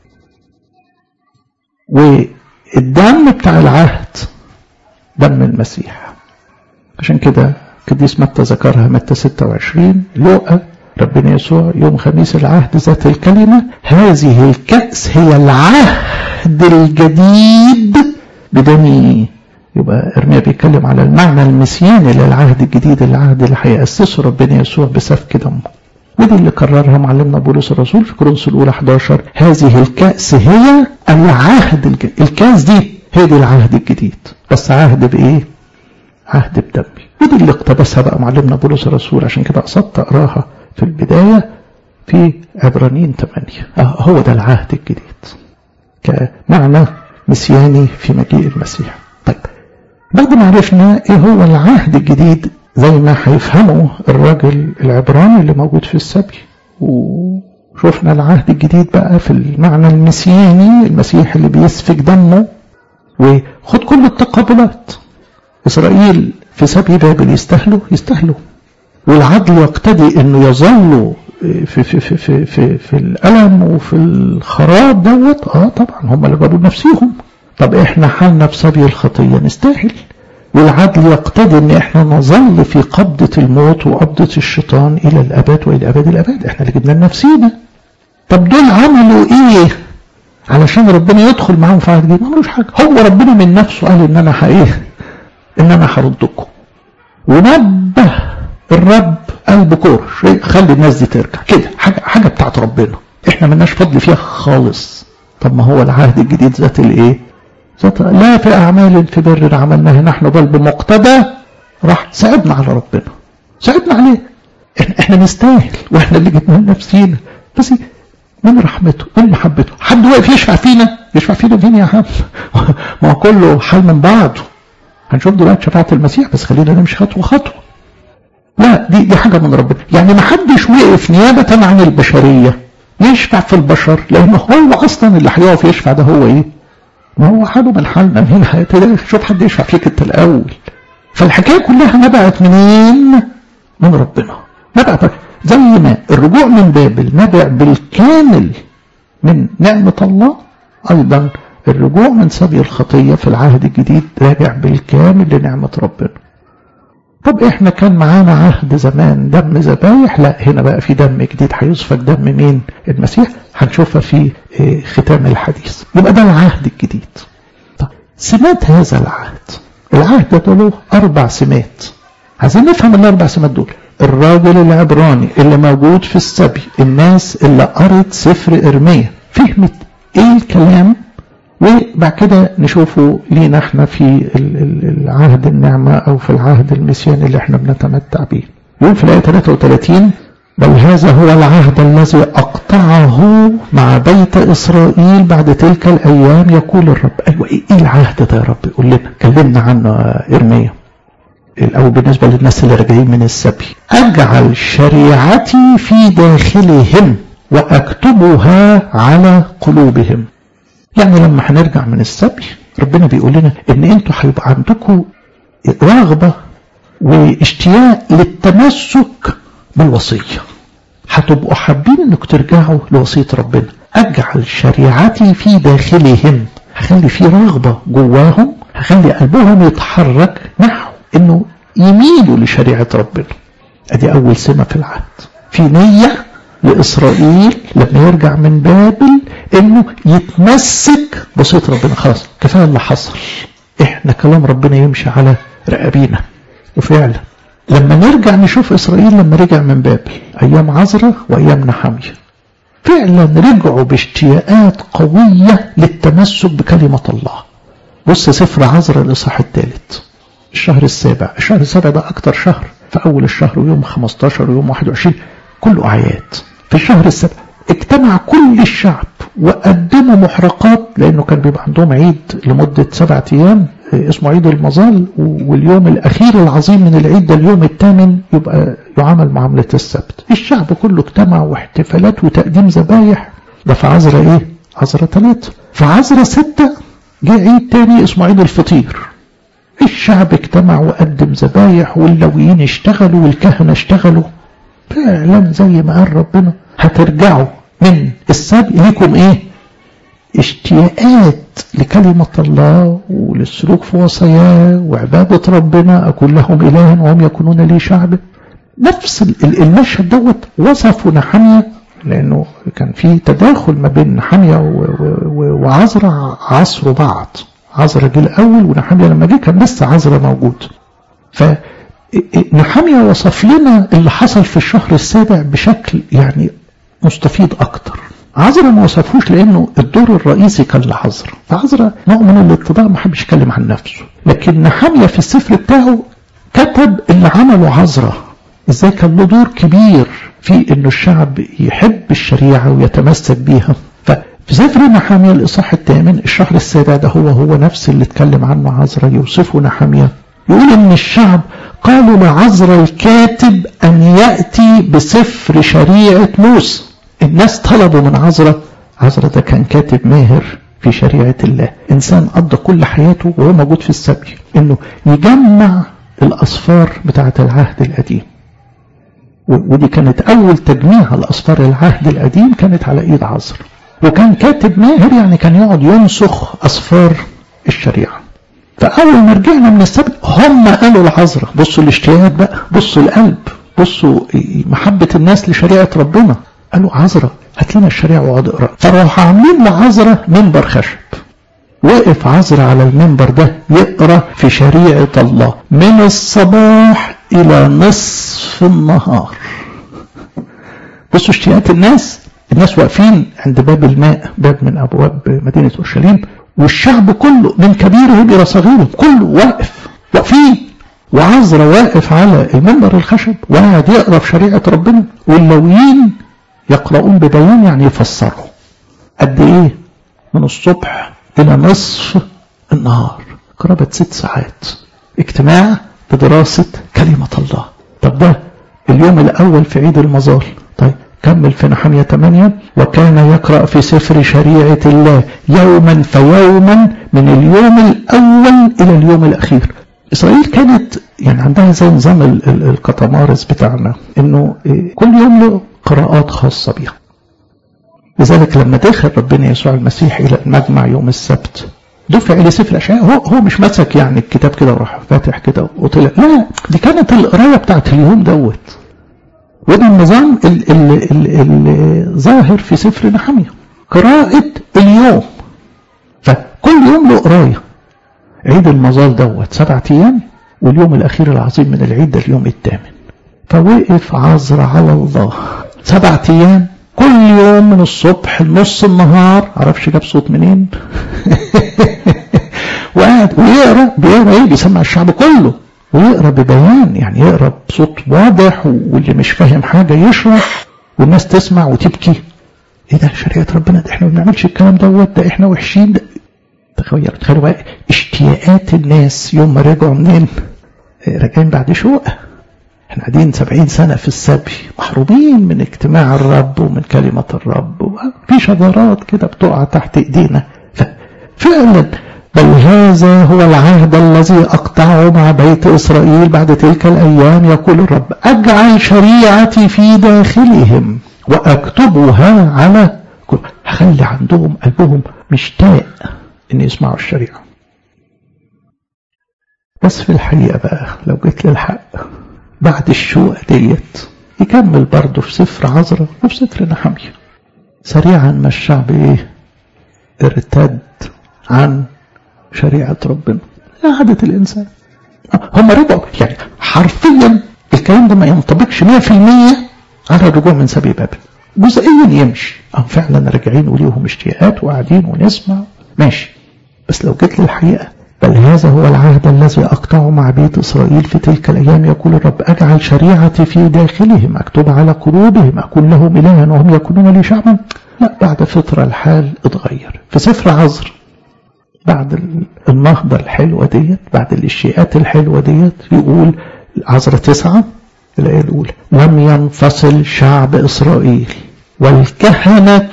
والدم بتاع العهد دم المسيح عشان كده قديس متى ذكرها متى 26 لوقا ربنا يسوع يوم خميس العهد ذات الكلمة هذه الكأس هي العهد الجديد بدمي يبقى ارميا بيتكلم على المعنى المسياني للعهد الجديد العهد اللي هيأسسه ربنا يسوع بسفك دمه ودي اللي كررها معلمنا بولس الرسول في كورنثوس الاولى 11 هذه الكأس هي العهد الجديد الكأس دي هي دي العهد الجديد بس عهد بايه عهد بدمي ودي اللي اقتبسها بقى معلمنا بولس الرسول عشان كده قصدت اقراها في البداية في عبرانيين 8 آه هو ده العهد الجديد كمعنى مسياني في مجيء المسيح طيب بعد ما عرفنا ايه هو العهد الجديد زي ما هيفهمه الراجل العبراني اللي موجود في السبي وشفنا العهد الجديد بقى في المعنى المسياني المسيح اللي بيسفك دمه وخد كل التقابلات إسرائيل في سبي بابل يستاهلوا يستاهلوا والعدل يقتضي انه يظلوا في في في في في, في الالم وفي الخراب دوت اه طبعا هم اللي جابوا نفسيهم طب احنا حالنا بسبي الخطيه نستاهل والعدل يقتضي ان احنا نظل في قبضة الموت وقبضة الشيطان الى الابد والى ابد الابد احنا اللي جبنا لنفسينا طب دول عملوا ايه علشان ربنا يدخل معاهم في عهد جديد ما عملوش حاجه هو ربنا من نفسه قال ان انا ايه ان انا هردكم ونبه الرب قلب كورش خلي الناس دي ترجع كده حاجه حاجه بتاعت ربنا احنا ملناش فضل فيها خالص طب ما هو العهد الجديد ذات الايه ذات لا في اعمال في بر عملناها نحن بل بمقتضى راح ساعدنا على ربنا ساعدنا عليه احنا, احنا نستاهل واحنا اللي جبنا لنفسينا بس من رحمته من محبته حد واقف يشفع فينا يشفع فينا فين يا عم ما هو كله حل من بعضه هنشوف دلوقتي شفاعة المسيح بس خلينا نمشي خطوة خطوة لا دي دي حاجة من ربنا يعني ما حدش وقف نيابة عن البشرية يشفع في البشر لأن هو أصلا اللي هيقف يشفع ده هو إيه ما هو حاله من حالنا هنا شوف حد يشفع فيك أنت الأول فالحكاية كلها نبعت منين من ربنا نبعت زي ما الرجوع من بابل نبع بالكامل من نعمة الله أيضا الرجوع من سبي الخطية في العهد الجديد راجع بالكامل لنعمة ربنا طب احنا كان معانا عهد زمان دم ذبايح لا هنا بقى في دم جديد هيسفك دم مين المسيح هنشوفها في ختام الحديث يبقى ده العهد الجديد طب سمات هذا العهد العهد ده له اربع سمات عايزين نفهم الاربع سمات دول الراجل العبراني اللي موجود في السبي الناس اللي قرت سفر ارميا فهمت ايه الكلام وبعد كده نشوفه لينا احنا في العهد النعمة او في العهد المسياني اللي احنا بنتمتع به يقول في الآية 33 بل هذا هو العهد الذي أقطعه مع بيت إسرائيل بعد تلك الأيام يقول الرب أيوة إيه العهد ده يا رب قول لنا كلمنا عنه إرميا الأول بالنسبة للناس اللي راجعين من السبي أجعل شريعتي في داخلهم وأكتبها على قلوبهم يعني لما هنرجع من السبي ربنا بيقول لنا ان انتوا هيبقى عندكم رغبة واشتياق للتمسك بالوصية هتبقوا حابين انكم ترجعوا لوصية ربنا اجعل شريعتي في داخلهم هخلي في رغبة جواهم هخلي قلبهم يتحرك نحو انه يميلوا لشريعة ربنا ادي اول سمة في العهد في نية لإسرائيل لما يرجع من بابل انه يتمسك بصيت ربنا خلاص كفايه اللي حصل احنا كلام ربنا يمشي على رقابينا وفعلا لما نرجع نشوف اسرائيل لما رجع من بابل ايام عزرة وايام نحمية فعلا رجعوا باشتياقات قوية للتمسك بكلمة الله بص سفر عزرة الاصحاح الثالث الشهر السابع الشهر السابع ده اكتر شهر في اول الشهر ويوم 15 ويوم 21 كله اعياد في الشهر السابع اجتمع كل الشعب وقدموا محرقات لانه كان بيبقى عندهم عيد لمدة سبعة ايام اسمه عيد المظال واليوم الاخير العظيم من العيد ده اليوم الثامن يبقى يعامل معاملة السبت الشعب كله اجتمع واحتفالات وتقديم ذبايح ده في عذرة ايه عذرة ثلاثة في عذرة ستة جه عيد تاني اسمه عيد الفطير الشعب اجتمع وقدم ذبايح واللويين اشتغلوا والكهنة اشتغلوا فعلا زي ما قال ربنا هترجعوا من السبي ليكم ايه اشتياقات لكلمة الله وللسلوك في وصاياه وعبادة ربنا أكون لهم إلها وهم يكونون لي شعب نفس المشهد دوت وصفه نحمية لأنه كان في تداخل ما بين نحمية وعزرة عصروا بعض عزرة جه الأول ونحمية لما جه كان لسه عزرة موجود فنحمية وصف لنا اللي حصل في الشهر السابع بشكل يعني مستفيض أكتر عذرا ما وصفوش لانه الدور الرئيسي كان لعذرا فعذرا نوع من الاتضاع ما حبش يتكلم عن نفسه لكن نحمية في السفر بتاعه كتب اللي عمله عذرا ازاي كان له دور كبير في انه الشعب يحب الشريعة ويتمسك بيها ففي سفر نحمية الاصحاح الثامن الشهر السابع ده هو هو نفس اللي اتكلم عنه عذرا يوصفه نحمية يقول ان الشعب قالوا لعذرا الكاتب ان يأتي بسفر شريعة موسى الناس طلبوا من عزرة عزرة ده كان كاتب ماهر في شريعة الله إنسان قضى كل حياته وهو موجود في السبي إنه يجمع الأصفار بتاعة العهد القديم ودي كانت أول تجميع الأصفار العهد القديم كانت على إيد عزرة وكان كاتب ماهر يعني كان يقعد ينسخ أصفار الشريعة فأول ما رجعنا من السبي هم قالوا لعزرة بصوا الاشتياقات بقى بصوا القلب بصوا محبة الناس لشريعة ربنا قالوا عذرة هات لنا الشريعة واقعد اقرا فراحوا عاملين لعذرة منبر خشب وقف عذرة على المنبر ده يقرا في شريعة الله من الصباح إلى نصف النهار بصوا اشتياقات الناس الناس واقفين عند باب الماء باب من أبواب مدينة أورشليم والشعب كله من كبيره إلى صغيره كله واقف واقفين وعذرة واقف على المنبر الخشب وقاعد يقرا في شريعة ربنا واللويين يقرؤون ببيان يعني يفسروا قد ايه من الصبح الى نصف النهار قرابة ست ساعات اجتماع لدراسة كلمة الله طب ده اليوم الاول في عيد المظال طيب كمل في نحمية 8 وكان يقرأ في سفر شريعة الله يوما فيوما من اليوم الأول إلى اليوم الأخير إسرائيل كانت يعني عندها زي نظام القطمارس بتاعنا إنه كل يوم له قراءات خاصة بها لذلك لما دخل ربنا يسوع المسيح إلى المجمع يوم السبت دفع إلى سفر الأشعياء هو هو مش مسك يعني الكتاب كده وراح فاتح كده وطلع لا دي كانت القراية بتاعت اليوم دوت وده النظام اللي ظاهر في سفر نحمية قراءة اليوم فكل يوم له قراية عيد المظال دوت سبعة أيام واليوم الأخير العظيم من العيد ده اليوم الثامن فوقف عذر على الله سبعة أيام كل يوم من الصبح لنص النهار عرفش جاب صوت منين وقاعد ويقرا بيقرا ايه بيسمع الشعب كله ويقرا ببيان يعني يقرا بصوت واضح واللي مش فاهم حاجه يشرح والناس تسمع وتبكي ايه ده شريعه ربنا ده احنا ما بنعملش الكلام دوت ده احنا وحشين ده تخيل تخيلوا بقى اشتياقات الناس يوم ما رجعوا منين راجعين بعد شوق احنا قاعدين سبعين سنة في السبي محرومين من اجتماع الرب ومن كلمة الرب في شجرات كده بتقع تحت ايدينا ففعلا بل هذا هو العهد الذي أقطعه مع بيت إسرائيل بعد تلك الأيام يقول الرب أجعل شريعتي في داخلهم وأكتبها على كل هخلي عندهم قلبهم مشتاق إن يسمعوا الشريعة بس في الحقيقة بقى لو جيت للحق بعد الشوق ديت يكمل برضه في سفر عذرة وفي سفر نحمية سريعا ما الشعب ايه ارتد عن شريعة ربنا عادة الإنسان هم رجعوا يعني حرفيا الكلام ده ما ينطبقش 100% على الرجوع من سبي بابل جزئيا يمشي اه فعلا راجعين وليهم اشتياقات وقاعدين ونسمع ماشي بس لو جيت للحقيقة بل هذا هو العهد الذي أقطعه مع بيت إسرائيل في تلك الأيام يقول الرب أجعل شريعتي في داخلهم أكتب على قلوبهم أكون لهم إلها وهم يكونون لي شعبا لا بعد فترة الحال اتغير في سفر عذر بعد النهضة الحلوة ديت بعد الاشياءات الحلوة ديت يقول عذر تسعة الآية الأولى لم ينفصل شعب إسرائيل والكهنة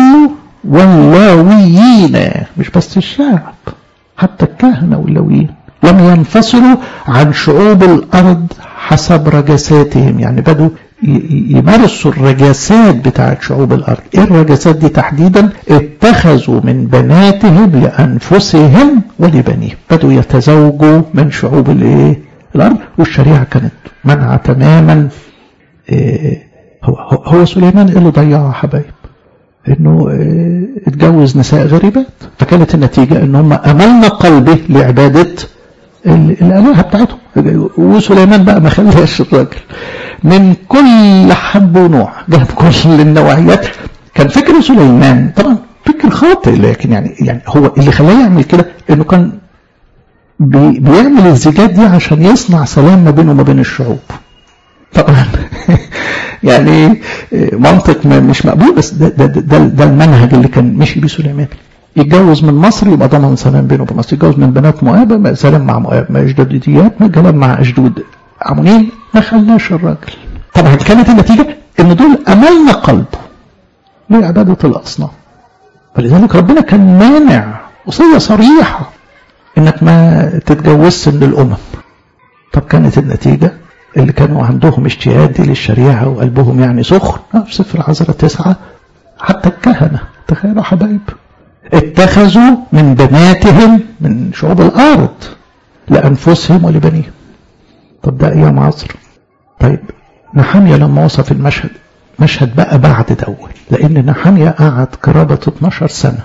واللاويين مش بس الشعب حتى الكهنة واللاويين لم ينفصلوا عن شعوب الأرض حسب رجساتهم يعني بدوا يمارسوا الرجاسات بتاعت شعوب الأرض إيه الرجاسات دي تحديدا اتخذوا من بناتهم لأنفسهم ولبنيهم بدوا يتزوجوا من شعوب الايه الأرض والشريعة كانت منع تماما إيه هو, هو سليمان اللي ضيعها حبايب انه إيه اتجوز نساء غريبات فكانت النتيجة ان هم املنا قلبه لعبادة الالهة بتاعتهم وسليمان بقى ما خلاش الراجل من كل حب ونوع جاب كل النوعيات كان فكر سليمان طبعا فكر خاطئ لكن يعني يعني هو اللي خلاه يعمل كده انه كان بي بيعمل الزيجات دي عشان يصنع سلام ما بينه وما بين الشعوب طبعا يعني منطق مش مقبول بس ده, ده, ده, ده المنهج اللي كان مشي بيه سليمان يتجوز من مصر يبقى ضمن سلام بينه وبين مصر يتجوز من بنات مؤاب سلام مع مؤاب ما اجداديات ما كلام مع اجدود عمونين ما خلاش الراجل طبعا كانت النتيجه ان دول املنا قلبه لعباده الاصنام فلذلك ربنا كان مانع وصيه صريحه انك ما تتجوزش من الامم طب كانت النتيجه اللي كانوا عندهم اشتياق للشريعه وقلبهم يعني سخن في سفر عذراء تسعه حتى الكهنه تخيلوا حبايب اتخذوا من بناتهم من شعوب الارض لانفسهم ولبنيهم طب ده ايام عصر طيب نحامية لما وصف المشهد مشهد بقى بعد دول لان نحامية قعد قرابة 12 سنة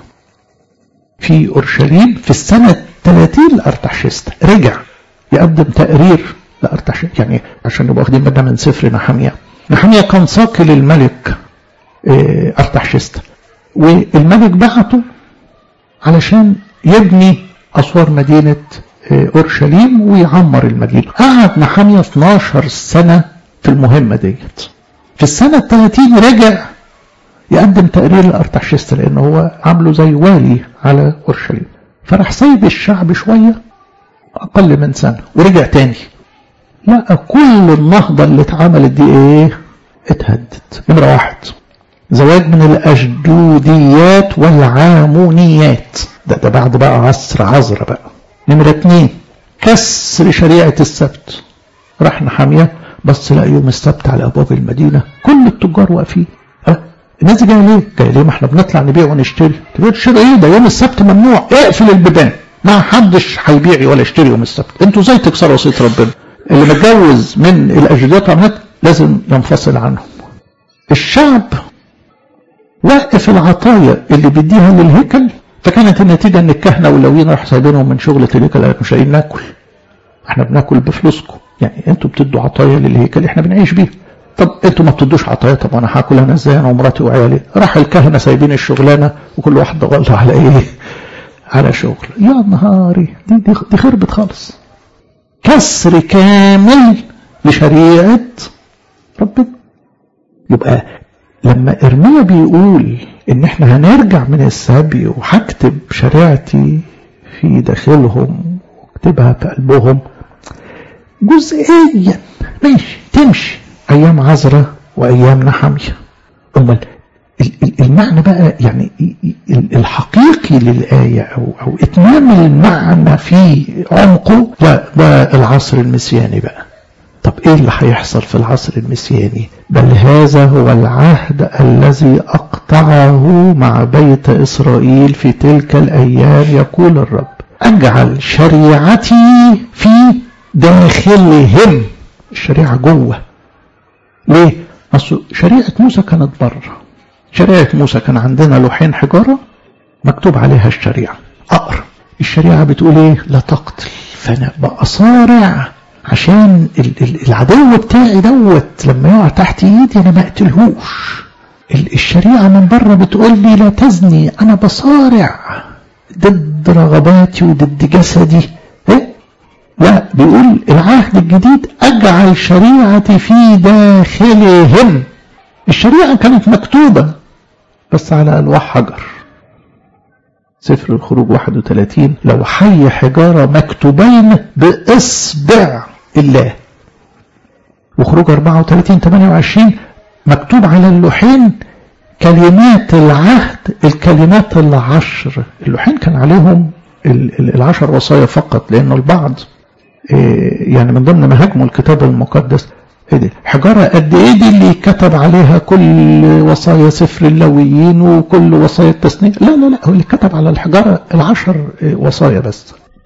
في اورشليم في السنة 30 لارتحشست رجع يقدم تقرير لارتحشست يعني عشان نبقى واخدين بالنا من سفر نحامية نحامية كان ساقي للملك ارتحشست والملك بعته علشان يبني اسوار مدينه اورشليم ويعمر المدينه قعد نحاميه 12 سنه في المهمه ديت في السنه ال 30 رجع يقدم تقرير لارتحشست لان هو عامله زي والي على اورشليم فراح سايب الشعب شويه اقل من سنه ورجع تاني لقى كل النهضه اللي اتعملت دي ايه اتهدت نمره واحد زواج من الأشدوديات والعامونيات ده, ده بعد بقى عصر عذرة بقى نمرة اتنين كسر شريعة السبت راح نحامية بص لقى يوم السبت على أبواب المدينة كل التجار واقفين أه الناس دي جايه ليه؟ جايه ليه؟ ما احنا بنطلع نبيع ونشتري تبيع تشتري ايه؟ ده يوم السبت ممنوع اقفل البيبان ما حدش هيبيع ولا يشتري يوم السبت انتوا ازاي تكسروا وصيه ربنا؟ اللي متجوز من الاجداد والعمات لازم ينفصل عنهم الشعب وقف العطايا اللي بيديها للهيكل فكانت النتيجة ان الكهنة واللويين راح سايبينهم من شغلة الهيكل قالوا مش لاقيين ناكل احنا بناكل بفلوسكم يعني انتوا بتدوا عطايا للهيكل احنا بنعيش بيها طب انتوا ما بتدوش عطايا طب انا هاكل انا ازاي انا ومراتي وعيالي راح الكهنة سايبين الشغلانة وكل واحد ضغط على ايه على شغل يا نهاري دي, دي, دي خربت خالص كسر كامل لشريعة ربنا يبقى لما ارميا بيقول ان احنا هنرجع من السبي وهكتب شريعتي في داخلهم واكتبها في قلبهم جزئيا ماشي تمشي ايام عذرة وايام نحمية امال المعنى بقى يعني الحقيقي للآية أو, أو إتمام المعنى في عمقه لا ده العصر المسياني بقى طب ايه اللي هيحصل في العصر المسياني بل هذا هو العهد الذي اقطعه مع بيت اسرائيل في تلك الايام يقول الرب اجعل شريعتي في داخلهم الشريعه جوه ليه اصل شريعه موسى كانت بره شريعه موسى كان عندنا لوحين حجاره مكتوب عليها الشريعه اقرا الشريعه بتقول ايه لا تقتل فانا بصارع عشان العدو بتاعي دوت لما يقع تحت ايدي انا ما اقتلهوش الشريعه من بره بتقول لي لا تزني انا بصارع ضد رغباتي وضد جسدي إيه؟ لا بيقول العهد الجديد اجعل شريعتي في داخلهم الشريعه كانت مكتوبه بس على الواح حجر سفر الخروج 31 لو حي حجارة مكتوبين بإصبع الله وخروج 34 28 مكتوب على اللوحين كلمات العهد الكلمات العشر اللوحين كان عليهم العشر وصايا فقط لأنه البعض يعني من ضمن ما هاجموا الكتاب المقدس ايه دي حجارة قد ايه دي اللي كتب عليها كل وصايا سفر اللويين وكل وصايا التثنية لا لا لا هو اللي كتب على الحجارة العشر وصايا بس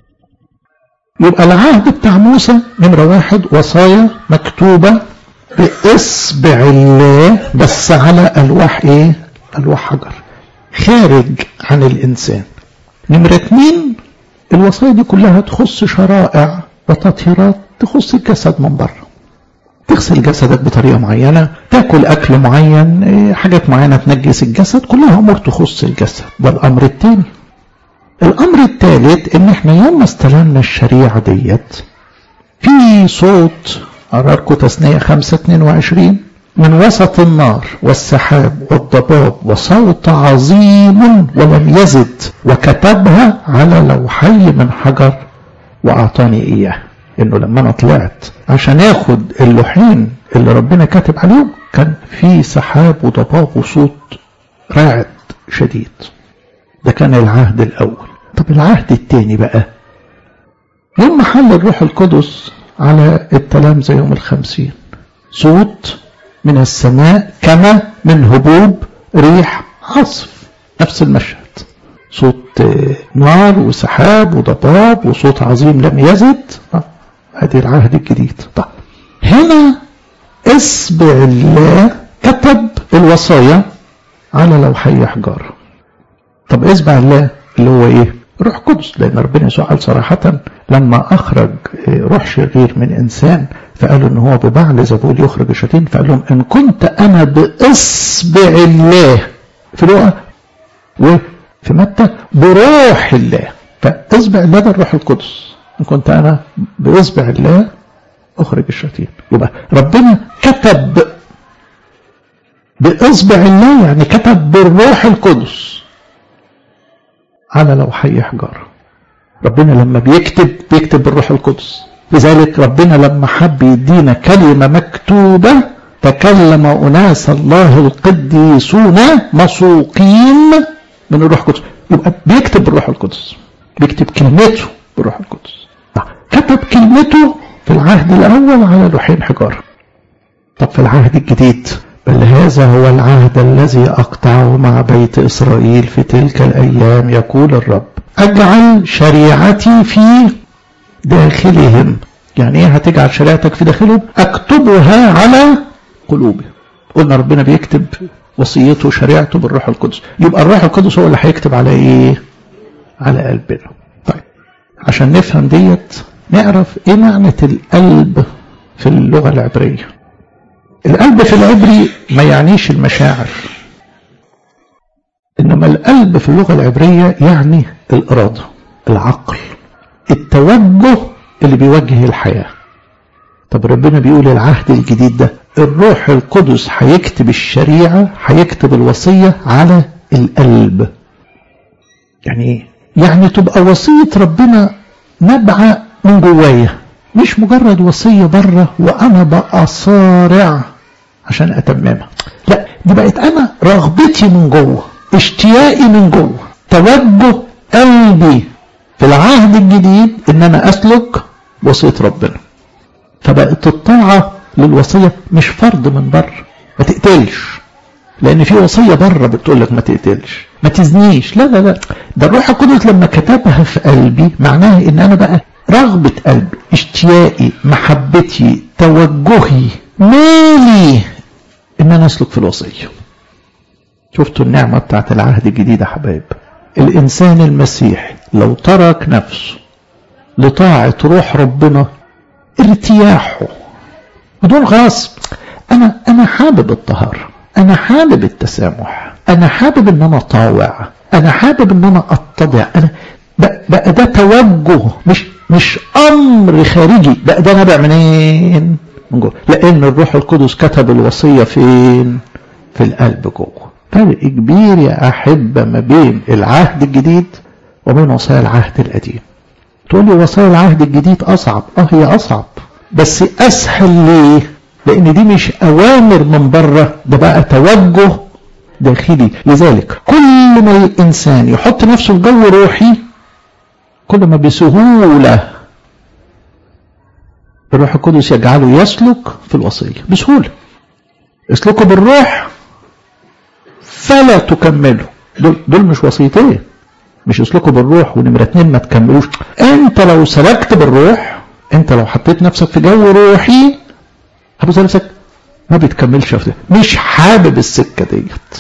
يبقى العهد بتاع موسى نمرة واحد وصايا مكتوبة بإصبع الله بس على ألواح ايه ألواح حجر خارج عن الإنسان نمرة اتنين الوصايا دي كلها تخص شرائع وتطهيرات تخص الجسد من بره تغسل جسدك بطريقة معينة تاكل أكل معين حاجات معينة تنجس الجسد كلها أمور تخص الجسد ده الأمر الثاني الأمر الثالث إن إحنا يوم ما استلمنا الشريعة ديت في صوت أراركو تثنية 5 22 من وسط النار والسحاب والضباب وصوت عظيم ولم يزد وكتبها على لوحي من حجر وأعطاني إياه إنه لما أنا طلعت عشان آخد اللوحين اللي ربنا كاتب عليهم كان في سحاب وضباب وصوت راعد شديد ده كان العهد الأول طب العهد الثاني بقى يوم حل الروح القدس على التلامذة يوم الخمسين صوت من السماء كما من هبوب ريح عصف نفس المشهد صوت نار وسحاب وضباب وصوت عظيم لم يزد هذه العهد الجديد طب هنا اصبع الله كتب الوصايا على لوحي حجار طب اصبع الله اللي هو ايه روح قدس لان ربنا يسوع قال صراحه لما اخرج روح شرير من انسان فقالوا ان هو ببعل زبول يخرج الشياطين فقال لهم ان كنت انا باصبع الله في لغه وفي متى بروح الله فاصبع الله ده الروح القدس ان كنت انا باصبع الله اخرج الشياطين يبقى ربنا كتب باصبع الله يعني كتب بالروح القدس على لوحي حجاره ربنا لما بيكتب بيكتب بالروح القدس لذلك ربنا لما حب يدينا كلمة مكتوبة تكلم أناس الله القديسون مسوقين من الروح القدس يبقى بيكتب بالروح القدس بيكتب كلمته بالروح القدس كتب كلمته في العهد الأول على لوحين حجارة طب في العهد الجديد بل هذا هو العهد الذي أقطعه مع بيت إسرائيل في تلك الأيام يقول الرب أجعل شريعتي في داخلهم يعني ايه هتجعل شريعتك في داخلهم اكتبها على قلوبهم قلنا ربنا بيكتب وصيته وشريعته بالروح القدس يبقى الروح القدس هو اللي هيكتب على ايه على قلبنا طيب عشان نفهم ديت نعرف ايه معنى القلب في اللغة العبرية القلب في العبري ما يعنيش المشاعر انما القلب في اللغة العبرية يعني الارادة العقل التوجه اللي بيوجه الحياة طب ربنا بيقول العهد الجديد ده الروح القدس هيكتب الشريعة هيكتب الوصية على القلب يعني ايه يعني تبقى وصية ربنا نبعة من جوايا مش مجرد وصية بره وأنا بقى صارع عشان أتممها لا دي بقت أنا رغبتي من جوه اشتياقي من جوه توجه قلبي في العهد الجديد ان انا اسلك وصية ربنا فبقت الطاعة للوصية مش فرض من بره ما تقتلش لان في وصية بره بتقول لك ما تقتلش ما تزنيش لا لا لا ده الروح القدس لما كتبها في قلبي معناها ان انا بقى رغبة قلبي اشتياقي محبتي توجهي مالي ان انا اسلك في الوصية شفتوا النعمة بتاعت العهد الجديد يا حبايب الإنسان المسيحي لو ترك نفسه لطاعة روح ربنا ارتياحه بدون غصب أنا أنا حابب الطهارة أنا حابب التسامح أنا حابب إن أنا طاوع أنا حابب إن أنا أتضع أنا بقى ده توجه مش مش أمر خارجي بقى ده نابع منين؟ من جوه لأن الروح القدس كتب الوصية فين؟ في القلب جوه فرق كبير يا أحبة ما بين العهد الجديد وبين وصايا العهد القديم تقول لي وصايا العهد الجديد أصعب أه هي أصعب بس أسهل ليه لأن دي مش أوامر من بره ده بقى توجه داخلي لذلك كل ما الإنسان يحط نفسه في جو روحي كل ما بسهولة الروح القدس يجعله يسلك في الوصية بسهولة اسلكوا بالروح فلا تكملوا دول, دول مش وصيتين مش اسلكوا بالروح ونمرة اتنين ما تكملوش انت لو سلكت بالروح انت لو حطيت نفسك في جو روحي هتبص نفسك ما بتكملش في ده مش حابب السكة ديت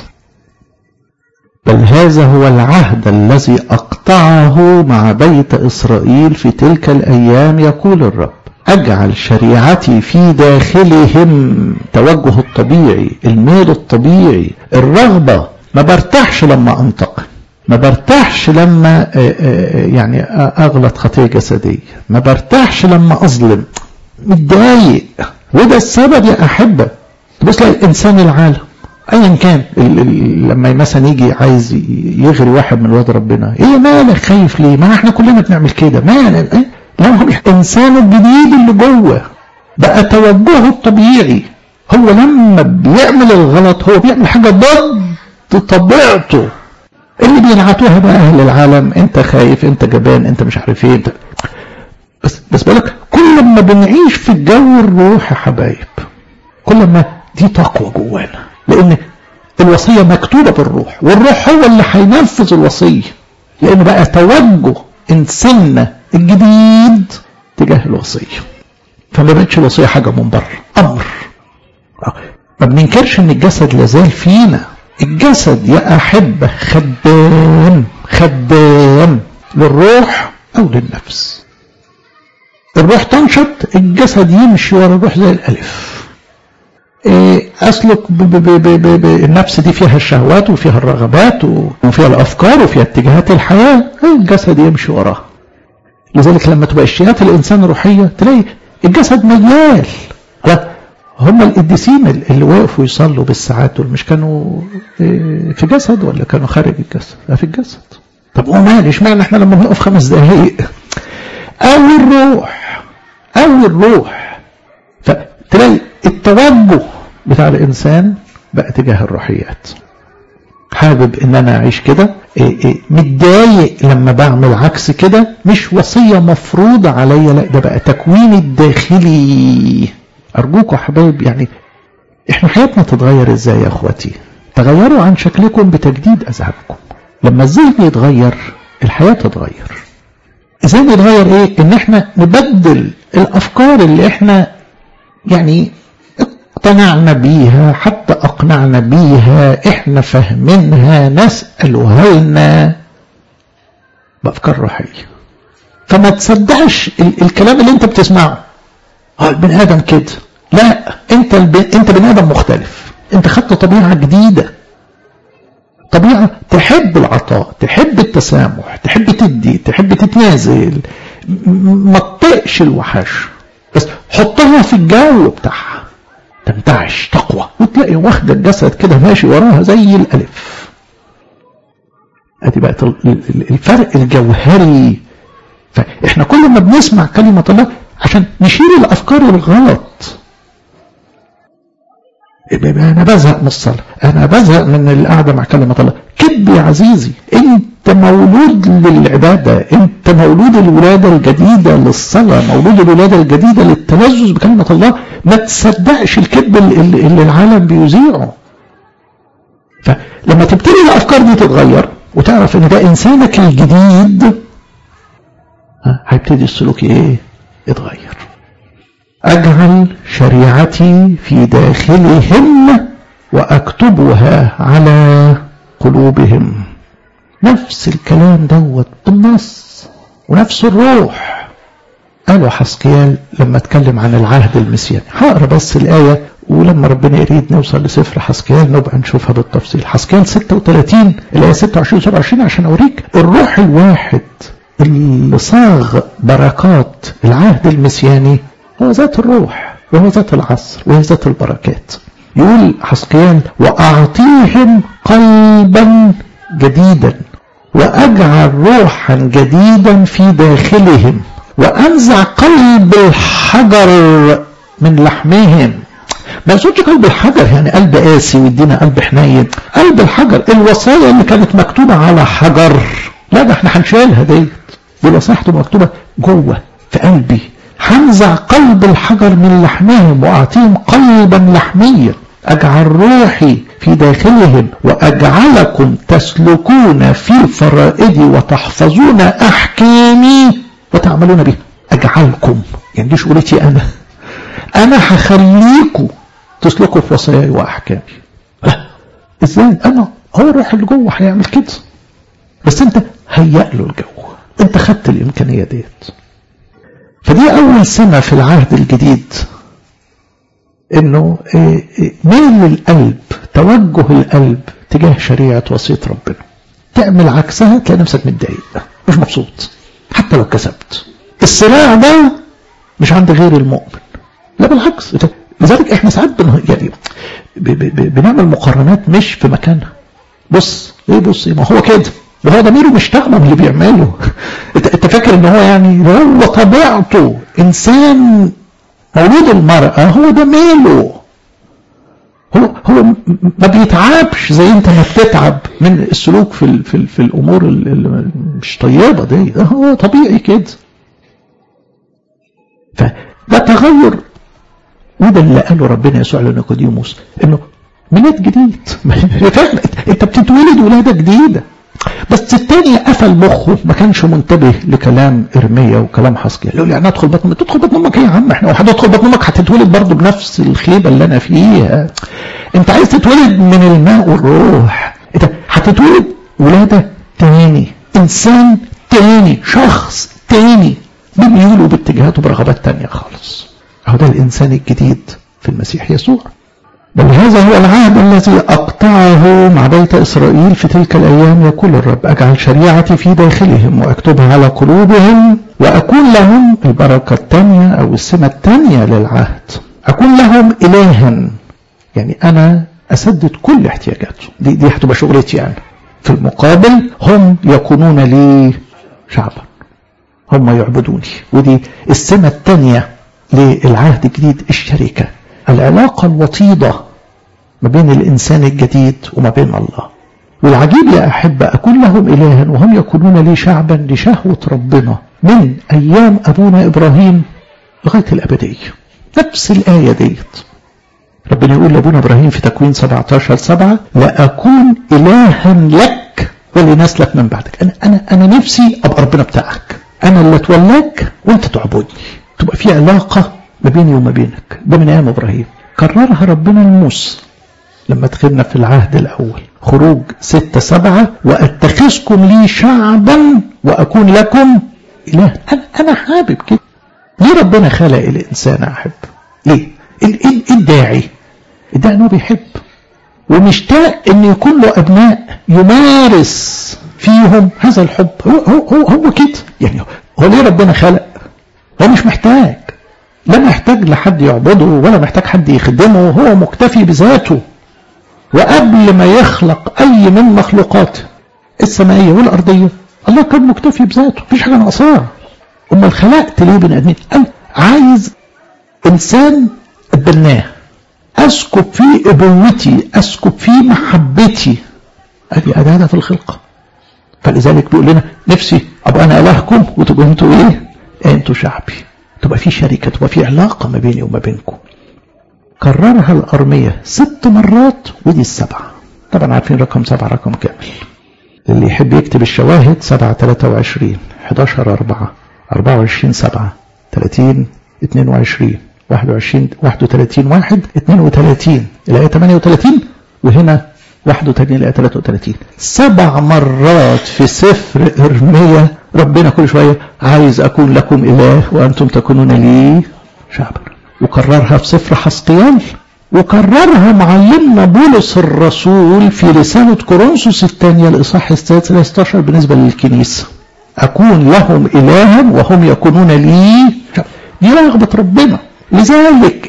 بل هذا هو العهد الذي أقطعه مع بيت إسرائيل في تلك الأيام يقول الرب أجعل شريعتي في داخلهم توجه الطبيعي الميل الطبيعي الرغبة ما برتاحش لما أنتقم ما برتاحش لما يعني أغلط خطية جسدية ما برتاحش لما أظلم متضايق وده السبب يا أحبة تبص الإنسان العالم ايا كان لما مثلا يجي عايز يغري واحد من ولاد ربنا ايه مالك خايف ليه ما احنا كلنا بنعمل كده مالك ايه لا هو الانسان الجديد اللي جوه بقى توجهه الطبيعي هو لما بيعمل الغلط هو بيعمل حاجه ضد طبيعته اللي بينعتوها بقى اهل العالم انت خايف انت جبان انت مش عارف ايه انت بس بس بالك كل ما بنعيش في الجو الروح يا حبايب كل ما دي تقوى جوانا لان الوصيه مكتوبه بالروح والروح هو اللي هينفذ الوصيه لان بقى توجه انساننا الجديد تجاه الوصيه فما بقتش الوصيه حاجه من بره امر ما بننكرش ان الجسد لازال فينا الجسد يا احبه خدام خدام للروح او للنفس الروح تنشط الجسد يمشي ورا الروح زي الالف اسلك ب ب ب ب ب النفس دي فيها الشهوات وفيها الرغبات وفيها الافكار وفيها اتجاهات الحياه الجسد يمشي وراها لذلك لما تبقى اشتياقات الانسان روحيه تلاقي الجسد ميال لا هم القديسين اللي وقفوا يصلوا بالساعات دول مش كانوا في جسد ولا كانوا خارج الجسد؟ لا في الجسد. طب هو مال اشمعنى احنا لما بنقف خمس دقايق او الروح او الروح فتلاقي التوجه بتاع الإنسان بقى تجاه الروحيات حابب ان انا اعيش كده متضايق لما بعمل عكس كده مش وصية مفروضة عليا لا ده بقى تكويني الداخلي ارجوكم حبايب يعني احنا حياتنا تتغير ازاي يا اخواتي تغيروا عن شكلكم بتجديد اذهانكم لما الذهن يتغير الحياة تتغير ازاي نتغير ايه ان احنا نبدل الافكار اللي احنا يعني اقتنعنا بيها حتى اقنعنا بيها احنا فاهمينها نسأل لنا بأفكار روحية فما تصدقش الكلام اللي انت بتسمعه اه البني ادم كده لا انت الب... انت بني ادم مختلف انت خدت طبيعة جديدة طبيعة تحب العطاء تحب التسامح تحب تدي تحب تتنازل ما تطقش الوحش بس حطها في الجو بتاعها تنتعش تقوى وتلاقي واخدة الجسد كده ماشي وراها زي الألف ادي بقت الفرق الجوهري فاحنا كل ما بنسمع كلمة الله عشان نشيل الأفكار الغلط أنا بزهق من الصلاة أنا بزهق من القعدة مع كلمة الله كذب يا عزيزي أنت مولود للعبادة أنت مولود الولادة الجديدة للصلاة مولود الولادة الجديدة للتلذذ بكلمة الله ما تصدقش الكذب اللي, اللي العالم بيذيعه فلما تبتدي الأفكار دي تتغير وتعرف ان ده انسانك الجديد هيبتدي السلوك ايه يتغير اجعل شريعتي في داخلهم واكتبها على قلوبهم نفس الكلام دوت بالنص ونفس الروح قالوا حسقيال لما اتكلم عن العهد المسياني هقرا بس الايه ولما ربنا يريد نوصل لسفر حسكيال نبقى نشوفها بالتفصيل حسكيال 36 الآية 26 27 عشان أوريك الروح الواحد اللي صاغ بركات العهد المسياني هو ذات الروح وهو ذات العصر وهو ذات البركات يقول حسكيال وأعطيهم قلبا جديدا وأجعل روحا جديدا في داخلهم وأنزع قلب الحجر من لحمهم ما يقصدش قلب الحجر يعني قلب قاسي ويدينا قلب حنين قلب الحجر الوصايا اللي كانت مكتوبة على حجر لا ده احنا هنشيلها ديت دي الوصايا مكتوبة جوه في قلبي هنزع قلب الحجر من لحمهم وأعطيهم قلبا لحميا أجعل روحي في داخلهم وأجعلكم تسلكون في فرائدي وتحفظون أحكامي وتعملون بها أجعلكم يعني دي شغلتي أنا أنا هخليكم تسلكوا في وصاياي وأحكامي إزاي أنا هو الروح اللي جوه هيعمل كده بس أنت هيأ له الجو أنت خدت الإمكانية ديت فدي أول سنة في العهد الجديد انه ميل القلب توجه القلب تجاه شريعة وصية ربنا تعمل عكسها تلاقي نفسك متضايق مش مبسوط حتى لو كسبت الصراع ده مش عند غير المؤمن لا بالعكس لذلك احنا ساعات بن يعني ب ب ب بنعمل مقارنات مش في مكانها بص ايه بص ما هو كده وهو ضميره مش تغمم اللي بيعمله انت فاكر ان هو يعني هو طبيعته انسان مولود المرأة هو ده ماله هو هو ما بيتعبش زي انت ما بتتعب من السلوك في ال في, ال في الامور اللي مش طيبه دي ده هو طبيعي كده فده تغير وده اللي قاله ربنا يسوع لنيقوديموس انه ميلاد جديد فعلا انت بتتولد ولاده جديده بس التاني قفل مخه ما كانش منتبه لكلام ارميا وكلام حسكيا يقول يعني ادخل بطن تدخل بطن امك يا عم احنا هتدخل بطن امك هتتولد برضه بنفس الخيبه اللي انا فيها انت عايز تتولد من الماء والروح انت هتتولد ولاده تاني انسان تاني شخص تاني بميوله باتجاهاته برغبات تانية خالص اهو ده الانسان الجديد في المسيح يسوع بل هذا هو العهد الذي أقطعه مع بيت إسرائيل في تلك الأيام يقول الرب أجعل شريعتي في داخلهم وأكتبها على قلوبهم وأكون لهم البركة الثانية أو السمة الثانية للعهد أكون لهم إلها يعني أنا أسدد كل احتياجاتهم دي, دي هتبقى شغلتي أنا في المقابل هم يكونون لي شعبا هم يعبدوني ودي السمة الثانية للعهد الجديد الشركة العلاقة الوطيدة ما بين الإنسان الجديد وما بين الله والعجيب يا أحبة أكون لهم إلها وهم يكونون لي شعبا لشهوة ربنا من أيام أبونا إبراهيم لغاية الأبدية نفس الآية ديت ربنا يقول لأبونا إبراهيم في تكوين 17 7 لأكون إلها لك ولنسلك من بعدك أنا, أنا, أنا نفسي أبقى ربنا بتاعك أنا اللي أتولاك وأنت تعبدني تبقى في علاقة ما بيني وما بينك ده من ايام ابراهيم كررها ربنا لموسى لما دخلنا في العهد الاول خروج ستة سبعة واتخذكم لي شعبا واكون لكم اله انا انا حابب كده ليه ربنا خلق الانسان احب ليه ايه الداعي الداعي انه بيحب ومشتاق ان يكون له ابناء يمارس فيهم هذا الحب هو هو هو, هو كده يعني هو ليه ربنا خلق هو مش محتاج لا محتاج لحد يعبده ولا محتاج حد يخدمه هو مكتفي بذاته وقبل ما يخلق أي من مخلوقاته السمائية والأرضية الله كان مكتفي بذاته مفيش حاجة ناقصاه أمال خلقت ليه بني آدمين قال عايز إنسان اتبناه أسكب في أبوتي أسكب في محبتي أدي أداة في الخلقة فلذلك بيقول لنا نفسي أبقى أنا إلهكم وتبقوا أنتوا إيه؟ أنتوا شعبي تبقى في شركة تبقى في علاقة ما بيني وما بينكم كررها الأرمية ست مرات ودي السبعة طبعا عارفين رقم سبعة رقم كامل اللي يحب يكتب الشواهد سبعة تلاتة وعشرين حداشر أربعة أربعة وعشرين سبعة تلاتين اتنين وعشرين واحد وعشرين واحد وتلاتين واحد اتنين وتلاتين الآية تمانية وتلاتين وهنا واحد وتلاتين الآية تلاتة وتلاتين سبع مرات في سفر إرمية ربنا كل شوية عايز أكون لكم إله وأنتم تكونون لي شعبا وكررها في سفر حسقيال وكررها معلمنا بولس الرسول في رسالة كورنثوس الثانية الإصحاح السادس 16 بالنسبة للكنيسة أكون لهم إلها وهم يكونون لي شعبا دي رغبة ربنا لذلك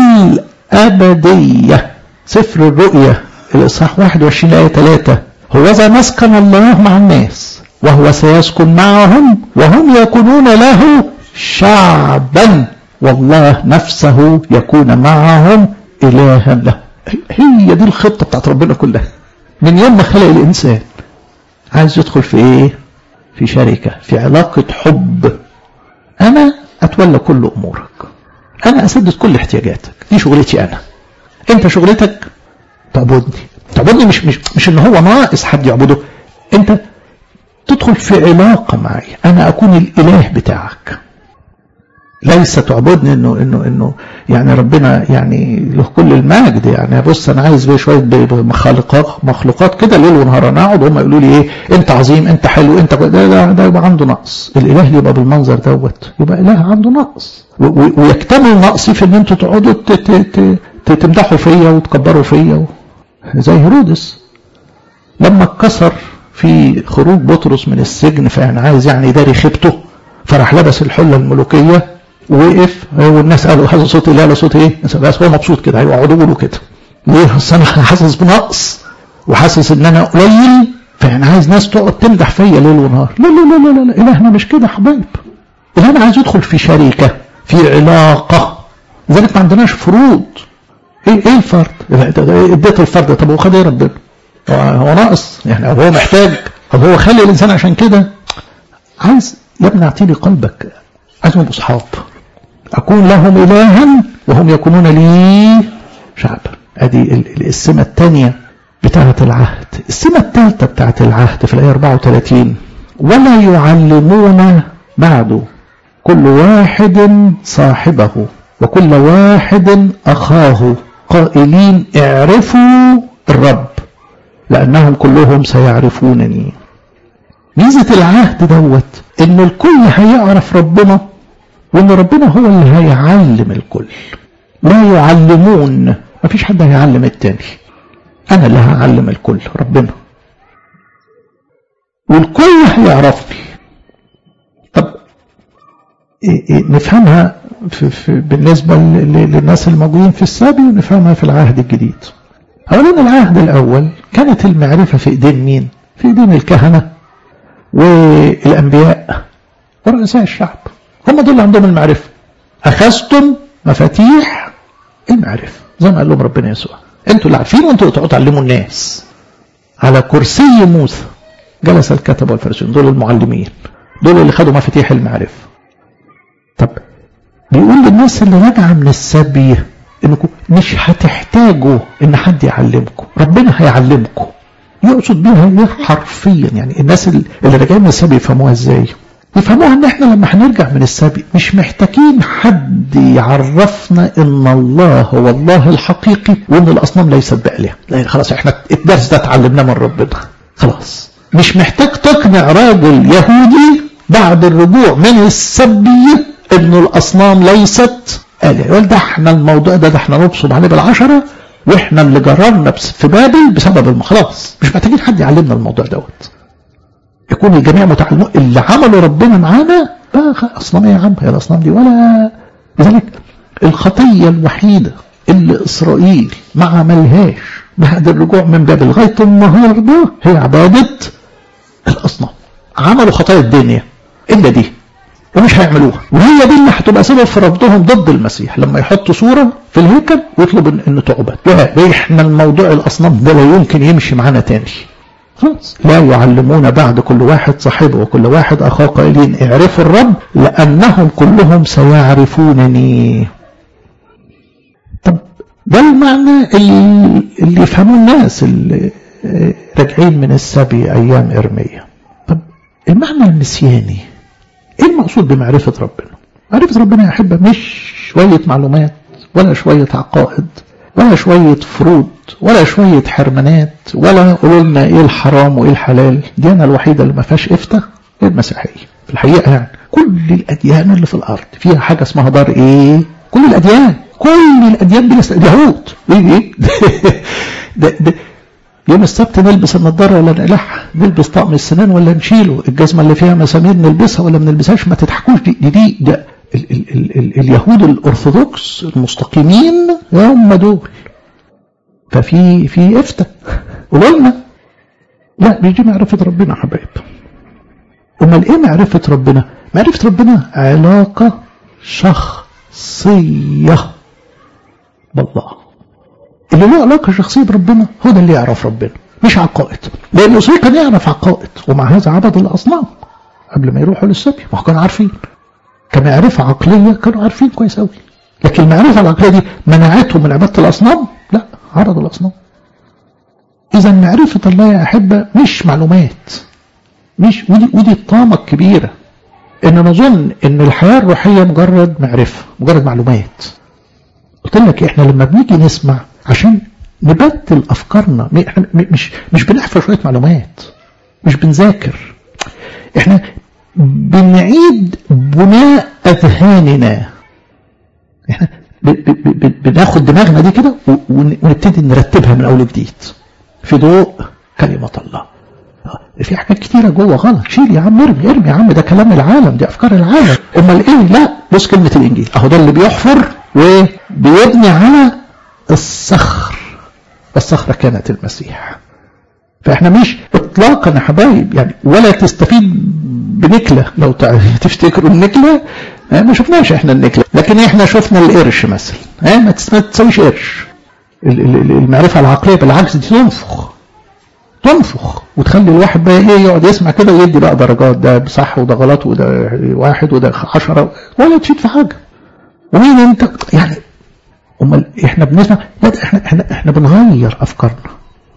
الأبدية سفر الرؤيا الإصحاح 21 آية 3 هو ذا مسكن الله مع الناس وهو سيسكن معهم وهم يكونون له شعبا والله نفسه يكون معهم إلها له هي دي الخطة بتاعت ربنا كلها من يوم ما خلق الإنسان عايز يدخل في إيه في شركة في علاقة حب أنا اتولى كل امورك انا اسدد كل احتياجاتك دي شغلتي انا انت شغلتك تعبدني تعبدني مش مش مش ان هو ناقص حد يعبده انت تدخل في علاقه معي انا اكون الاله بتاعك ليس تعبدني انه انه انه يعني ربنا يعني له كل المجد يعني بص انا عايز بيه شويه مخلوقات مخلوقات كده ليل ونهار انا اقعد هم يقولوا لي ايه انت عظيم انت حلو انت ده ده, ده يبقى عنده نقص الاله اللي يبقى بالمنظر دوت يبقى اله عنده نقص ويكتمل نقصي في ان انتوا تقعدوا تمدحوا فيا وتكبروا فيا زي هيرودس لما اتكسر في خروج بطرس من السجن فيعني عايز يعني يداري خيبته فراح لبس الحله الملوكيه وقف والناس قالوا هذا صوت اله صوت ايه بس هو مبسوط كده هيقعدوا يقولوا كده ليه اصل انا حاسس بنقص وحاسس ان انا قليل فيعني عايز ناس تقعد تمدح فيا ليل ونهار لا لا لا لا لا الهنا مش كده يا حبايب الهنا عايز يدخل في شركه في علاقه لذلك ما عندناش فروض ايه ايه الفرد اديت الفرد طب هو خد ايه ربنا هو ناقص يعني هو محتاج طب هو خلي الانسان عشان كده عايز يا ابني اعطيني قلبك عايزهم يبقوا اصحاب اكون لهم الها وهم يكونون لي شعبا ادي السمه الثانيه بتاعه العهد السمه الثالثه بتاعه العهد في الايه 34 ولا يعلمون بعد كل واحد صاحبه وكل واحد اخاه قائلين اعرفوا الرب لانهم كلهم سيعرفونني ميزه العهد دوت ان الكل هيعرف ربنا وان ربنا هو اللي هيعلم الكل لا يعلمون مفيش حد هيعلم التاني انا اللي هعلم الكل ربنا والكل هيعرفني طب إيه إيه نفهمها في في بالنسبة للناس الموجودين في السابي ونفهمها في العهد الجديد أولا العهد الأول كانت المعرفة في إيدين مين في إيدين الكهنة والأنبياء ورؤساء الشعب هم دول اللي عندهم المعرفة أخذتم مفاتيح المعرفة زي ما قال لهم ربنا يسوع انتوا اللي عارفين وانتوا اللي تعلموا الناس على كرسي موسى جلس الكتب والفرسون دول المعلمين دول اللي خدوا مفاتيح المعرفة طب بيقول للناس اللي راجعه من السبي انكم مش هتحتاجوا ان حد يعلمكم ربنا هيعلمكم يقصد بيها ايه حرفيا يعني الناس اللي راجعين من السبي يفهموها ازاي يفهموها ان احنا لما هنرجع من السبي مش محتاجين حد يعرفنا ان الله هو الله الحقيقي وان الاصنام ليست بالهه لا خلاص احنا الدرس ده اتعلمناه من ربنا خلاص مش محتاج تقنع راجل يهودي بعد الرجوع من السبي ان الاصنام ليست آلهة يقول ده احنا الموضوع ده ده احنا نبصم عليه بالعشرة واحنا اللي جربنا في بابل بسبب المخلاص مش محتاجين حد يعلمنا الموضوع دوت يكون الجميع متعلمون اللي عمله ربنا معانا بقى اصنام ايه يا عم هي الاصنام دي ولا لذلك الخطيه الوحيده اللي اسرائيل ما عملهاش بعد الرجوع من بابل لغايه النهارده هي عباده الاصنام عملوا خطايا الدنيا الا دي ومش هيعملوها وهي دي اللي هتبقى سبب في رفضهم ضد المسيح لما يحطوا صوره في الهيكل ويطلب ان, إن تعبد لا احنا الموضوع الاصنام ده لا يمكن يمشي معانا تاني خلاص لا يعلمون بعد كل واحد صاحبه وكل واحد اخاه قائلين اعرفوا الرب لانهم كلهم سيعرفونني طب ده المعنى اللي يفهموه الناس اللي راجعين من السبي ايام ارميه طب المعنى النسياني ايه المقصود بمعرفة ربنا معرفة ربنا يا أحبة مش شوية معلومات ولا شوية عقائد ولا شوية فروض ولا شوية حرمانات ولا قولوا لنا ايه الحرام وايه الحلال الديانة الوحيدة اللي ما فيهاش افتة هي المسيحية في الحقيقة يعني كل الأديان اللي في الأرض فيها حاجة اسمها دار ايه كل الأديان كل الأديان بلا اليهود ايه ايه ده, ده يوم السبت نلبس النضارة ولا نقلعها نلبس طقم السنان ولا نشيله الجزمة اللي فيها مسامير نلبسها ولا ما نلبسهاش ما تضحكوش دي دي, دي ده ال ال ال ال اليهود الأرثوذكس المستقيمين هم دول ففي في افتة قولوا لا بيجي معرفة ربنا يا حبايب امال ايه معرفة ربنا معرفة ربنا علاقة شخصية بالله اللي له علاقة شخصية بربنا هو ده اللي يعرف ربنا مش عقائد لأن إسرائيل كان يعرف عقائد ومع هذا عبد الأصنام قبل ما يروحوا للسبي ما كانوا عارفين كمعرفة عقلية كانوا عارفين كويس قوي لكن المعرفة العقلية دي منعتهم من عبادة الأصنام لا عرضوا الأصنام إذا معرفة الله يا أحبة مش معلومات مش ودي ودي الطامة الكبيرة إن نظن إن الحياة الروحية مجرد معرفة مجرد معلومات قلت لك إحنا لما بنيجي نسمع عشان نبدل أفكارنا إحنا مش مش بنحفظ شوية معلومات مش بنذاكر إحنا بنعيد بناء أذهاننا إحنا بناخد دماغنا دي كده ونبتدي نرتبها من أول جديد في ضوء كلمة الله في حاجات كتيرة جوه غلط شيل يا عم ارمي ارمي يا عم ده كلام العالم دي أفكار العالم أمال إيه لا بص كلمة الإنجيل أهو ده اللي بيحفر وبيبني على الصخر الصخرة كانت المسيح فإحنا مش إطلاقا يا حبايب يعني ولا تستفيد بنكلة لو تفتكروا النكلة ما شفناش احنا النكلة لكن احنا شفنا القرش مثلا ما تسويش قرش المعرفة العقلية بالعكس دي تنفخ تنفخ وتخلي الواحد بقى ايه يقعد يسمع كده ويدي بقى درجات ده صح وده غلط وده واحد وده عشرة ولا تشيد في حاجة ومين انت يعني امال احنا بنسمع لا ده احنا احنا احنا بنغير افكارنا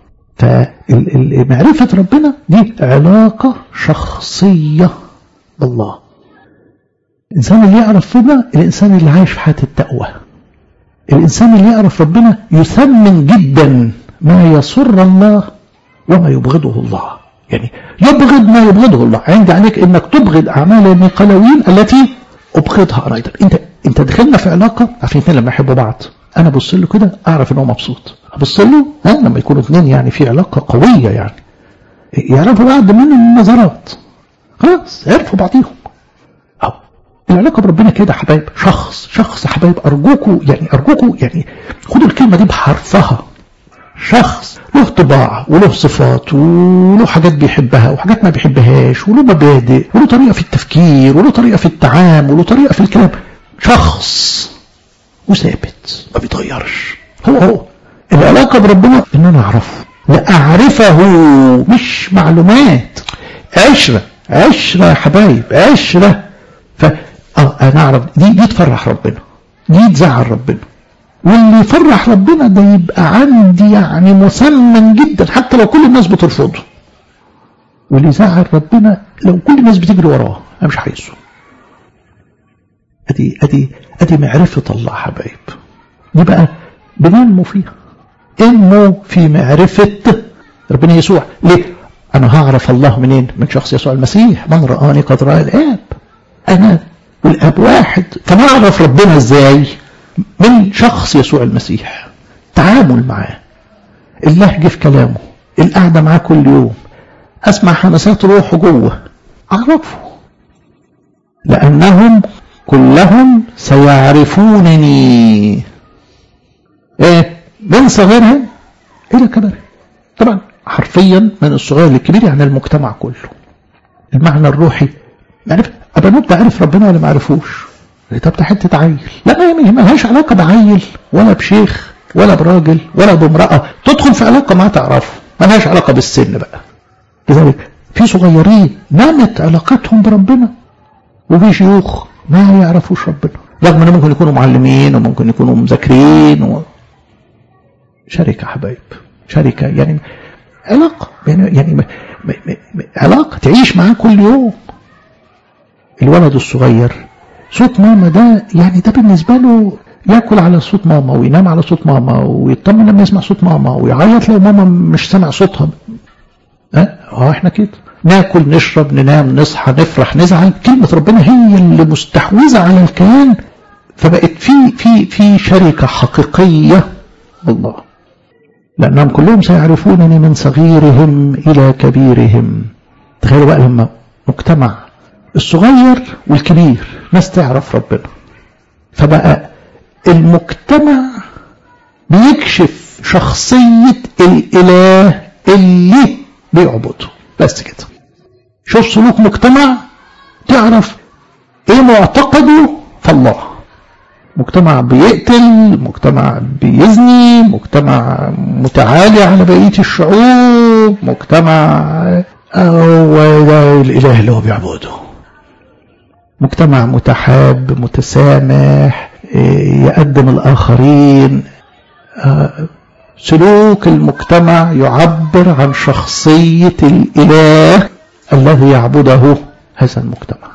فمعرفة ربنا دي علاقة شخصية بالله الإنسان اللي يعرف ربنا الإنسان اللي عايش في حياة التقوى الإنسان اللي يعرف ربنا يثمن جدا ما يسر الله وما يبغضه الله يعني يبغض ما يبغضه الله عندي عليك انك تبغض اعمال النقلويين التي ابغضها ايضا انت انت دخلنا في علاقه عارفين اثنين لما يحبوا بعض انا ابص له كده اعرف ان هو مبسوط ابص له ها لما يكونوا اثنين يعني في علاقه قويه يعني يعرفوا بعض من النظرات خلاص عرفوا بعضيهم أو العلاقه بربنا كده حبايب شخص شخص حبايب ارجوكوا يعني ارجوكوا يعني خدوا الكلمه دي بحرفها شخص له طباع وله صفات وله حاجات بيحبها وحاجات ما بيحبهاش وله مبادئ وله طريقة في التفكير وله طريقة في التعامل وله طريقة في الكلام شخص وثابت ما بيتغيرش هو هو العلاقة بربنا ان انا اعرفه لأعرفه مش معلومات عشرة عشرة يا حبايب عشرة ف اه انا اعرف دي دي تفرح ربنا دي تزعل ربنا واللي يفرح ربنا ده يبقى عندي يعني مثمن جدا حتى لو كل الناس بترفضه واللي يزعل ربنا لو كل الناس بتجري وراه انا مش عايزه ادي ادي ادي معرفه الله حبايب دي بقى بننمو فيها انمو في معرفه ربنا يسوع ليه انا هعرف الله منين من شخص يسوع المسيح من رآني قد رأى الاب انا والاب واحد فما اعرف ربنا ازاي من شخص يسوع المسيح تعامل معاه اللهج في كلامه القعدة معاه كل يوم أسمع حماسات روحه جوه أعرفه لأنهم كلهم سيعرفونني إيه من صغيرهم إلى كبرهم طبعا حرفيا من الصغير للكبير يعني المجتمع كله المعنى الروحي معرفة أبقى بعرف ربنا ولا ما عرفوش طب ده حته عيل لا ما لهاش علاقه بعيل ولا بشيخ ولا براجل ولا بامراه تدخل في علاقه ما تعرفه ما لهاش علاقه بالسن بقى لذلك في صغيرين نامت علاقتهم بربنا وفي شيوخ ما يعرفوش ربنا رغم ان ممكن يكونوا معلمين وممكن يكونوا مذاكرين و... شركه حبايب شركه يعني علاقه يعني يعني م... م... م... علاقه تعيش معاه كل يوم الولد الصغير صوت ماما ده يعني ده بالنسبة له ياكل على صوت ماما وينام على صوت ماما ويطمن لما يسمع صوت ماما ويعيط لو ماما مش سامع صوتها ها اه احنا كده ناكل نشرب ننام نصحى نفرح نزعل كلمة ربنا هي اللي مستحوذة على الكيان فبقت في في في شركة حقيقية بالله لأنهم كلهم سيعرفونني من صغيرهم إلى كبيرهم تخيلوا بقى لما مجتمع الصغير والكبير ناس تعرف ربنا فبقى المجتمع بيكشف شخصية الإله اللي بيعبده بس كده شوف سلوك مجتمع تعرف ايه معتقده في الله مجتمع بيقتل مجتمع بيزني مجتمع متعالي على بقية الشعوب مجتمع هو ده الإله اللي هو بيعبده مجتمع متحاب متسامح يقدم الآخرين سلوك المجتمع يعبر عن شخصية الإله الذي يعبده هذا المجتمع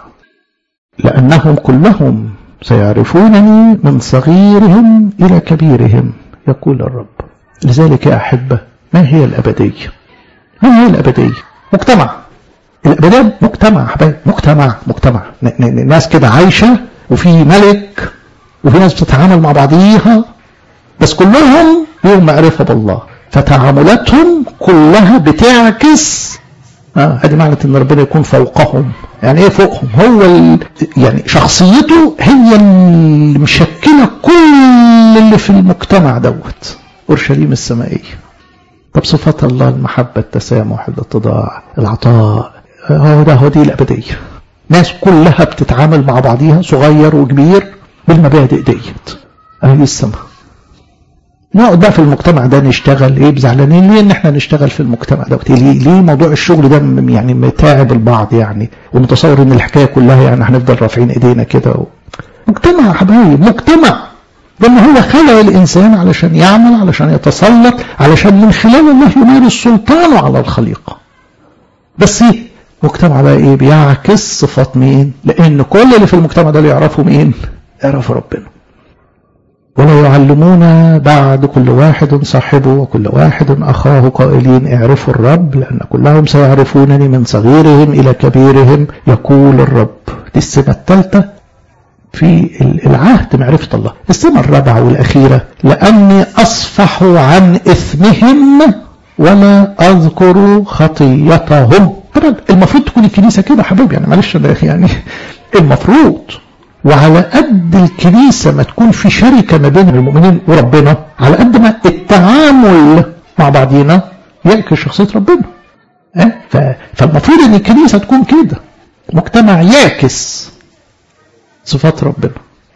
لأنهم كلهم سيعرفونني من صغيرهم إلى كبيرهم يقول الرب لذلك يا أحبة ما هي الأبدية ما هي الأبدية مجتمع الأبدية مجتمع حبايب مجتمع مجتمع ناس كده عايشة وفي ملك وفي ناس بتتعامل مع بعضيها بس كلهم لهم معرفة بالله فتعاملاتهم كلها بتعكس اه ادي معنى ان ربنا يكون فوقهم يعني ايه فوقهم هو ال... يعني شخصيته هي اللي مشكله كل اللي في المجتمع دوت اورشليم السمائيه طب صفات الله المحبه التسامح الاتضاع العطاء هو ده هو دي الابديه ناس كلها بتتعامل مع بعضيها صغير وكبير بالمبادئ ديت اهي السماء نقعد بقى في المجتمع ده نشتغل ايه زعلانين ليه ان احنا نشتغل في المجتمع ده ليه ليه موضوع الشغل ده يعني متاعب البعض يعني ومتصور ان الحكايه كلها يعني هنفضل رافعين ايدينا كده و... مجتمع يا حبايب مجتمع ده ان هو خلق الانسان علشان يعمل علشان يتسلط علشان من خلال الله يمارس سلطانه على الخليقه بس ايه مجتمع بقى ايه بيعكس صفات مين لان كل اللي في المجتمع ده اللي يعرفوا مين يعرفوا ربنا ولا يعلمون بعد كل واحد صاحبه وكل واحد أخاه قائلين اعرفوا الرب لأن كلهم سيعرفونني من صغيرهم إلى كبيرهم يقول الرب دي السنة الثالثة في العهد معرفة الله السنة الرابعة والأخيرة لأني أصفح عن إثمهم ولا أذكر خطيتهم طبعا المفروض تكون الكنيسة كده حبيبي يعني معلش يعني المفروض وعلى قد الكنيسة ما تكون في شركة ما بين المؤمنين وربنا على قد ما التعامل مع بعضينا يعكس شخصية ربنا أه؟ فالمفروض ان الكنيسة تكون كده مجتمع يعكس صفات ربنا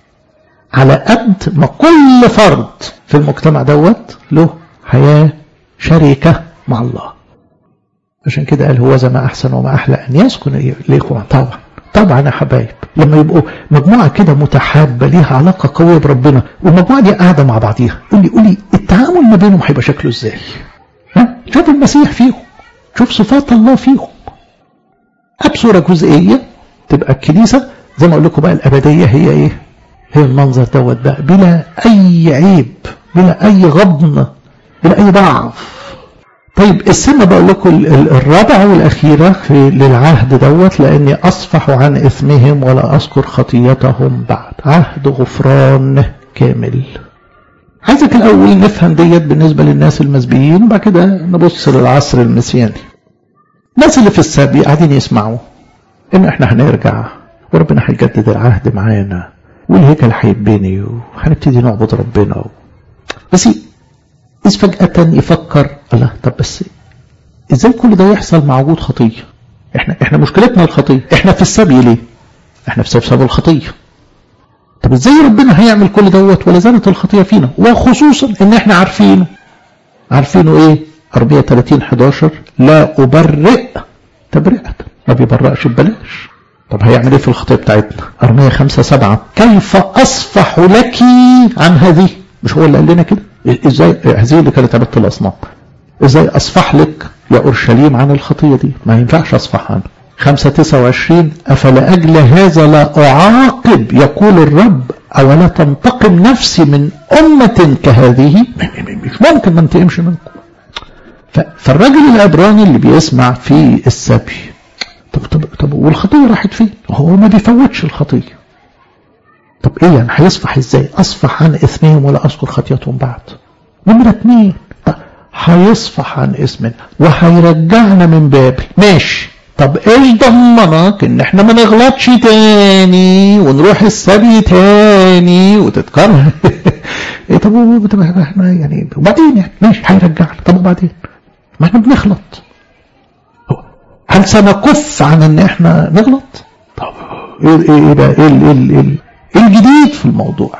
على قد ما كل فرد في المجتمع دوت له حياة شركة مع الله عشان كده قال هو ما أحسن وما أحلى أن يسكن الإخوة طبعا طبعا يا حبايب لما يبقوا مجموعة كده متحابة ليها علاقة قوية بربنا والمجموعة دي قاعدة مع بعضيها قول لي قول لي التعامل ما بينهم هيبقى شكله ازاي ها شوف المسيح فيهم شوف صفات الله فيهم بصورة جزئية تبقى الكنيسة زي ما اقول لكم بقى الأبدية هي ايه هي المنظر دوت بقى بلا أي عيب بلا أي غضن بلا أي ضعف طيب السنة بقول لكم الرابعة والأخيرة في للعهد دوت لأني أصفح عن إثمهم ولا أذكر خطيتهم بعد عهد غفران كامل عايزك الأول نفهم ديت بالنسبة للناس المسبيين وبعد كده نبص للعصر المسياني الناس اللي في السبي قاعدين يسمعوا إن إحنا هنرجع وربنا هيجدد العهد معانا والهيكل هيتبني وهنبتدي نعبد ربنا بس إذ فجأة يفكر الله طب بس ازاي كل ده يحصل مع وجود خطية احنا احنا مشكلتنا الخطية احنا في السبي ليه احنا في سبب الخطية طب ازاي ربنا هيعمل كل دوت ولا زالت الخطية فينا وخصوصا ان احنا عارفينه عارفينه ايه 430 11 لا أبرئ تبرئة ما بيبرأش ببلاش طب هيعمل ايه في الخطية بتاعتنا 405 7 كيف أصفح لك عن هذه مش هو اللي قال لنا كده ازاي هذه اللي كانت عبادة الأصنام ازاي أصفح لك يا أورشليم عن الخطية دي ما ينفعش أصفح عنها 5 29 أفلأجل هذا لا أعاقب يقول الرب أولا تنتقم نفسي من أمة كهذه مش ممكن ما انتقمش منكم فالراجل العبراني اللي بيسمع في السبي طب طب طب والخطية راحت فين؟ هو ما بيفوتش الخطية طب ايه يعني هيصفح ازاي؟ اصفح عن اثمهم ولا اذكر خطيتهم بعد. نمرة اتنين هيصفح عن اسمنا وهيرجعنا من بابل ماشي طب ايش ضمنك ان احنا ما نغلطش تاني ونروح السبي تاني وتتكرر ايه طب احنا يعني وبعدين يعني ماشي هيرجعنا طب وبعدين ما احنا بنغلط هل سنكف عن ان احنا نغلط طب ايه ايه بقى ايه ايه ايه ايه الجديد في الموضوع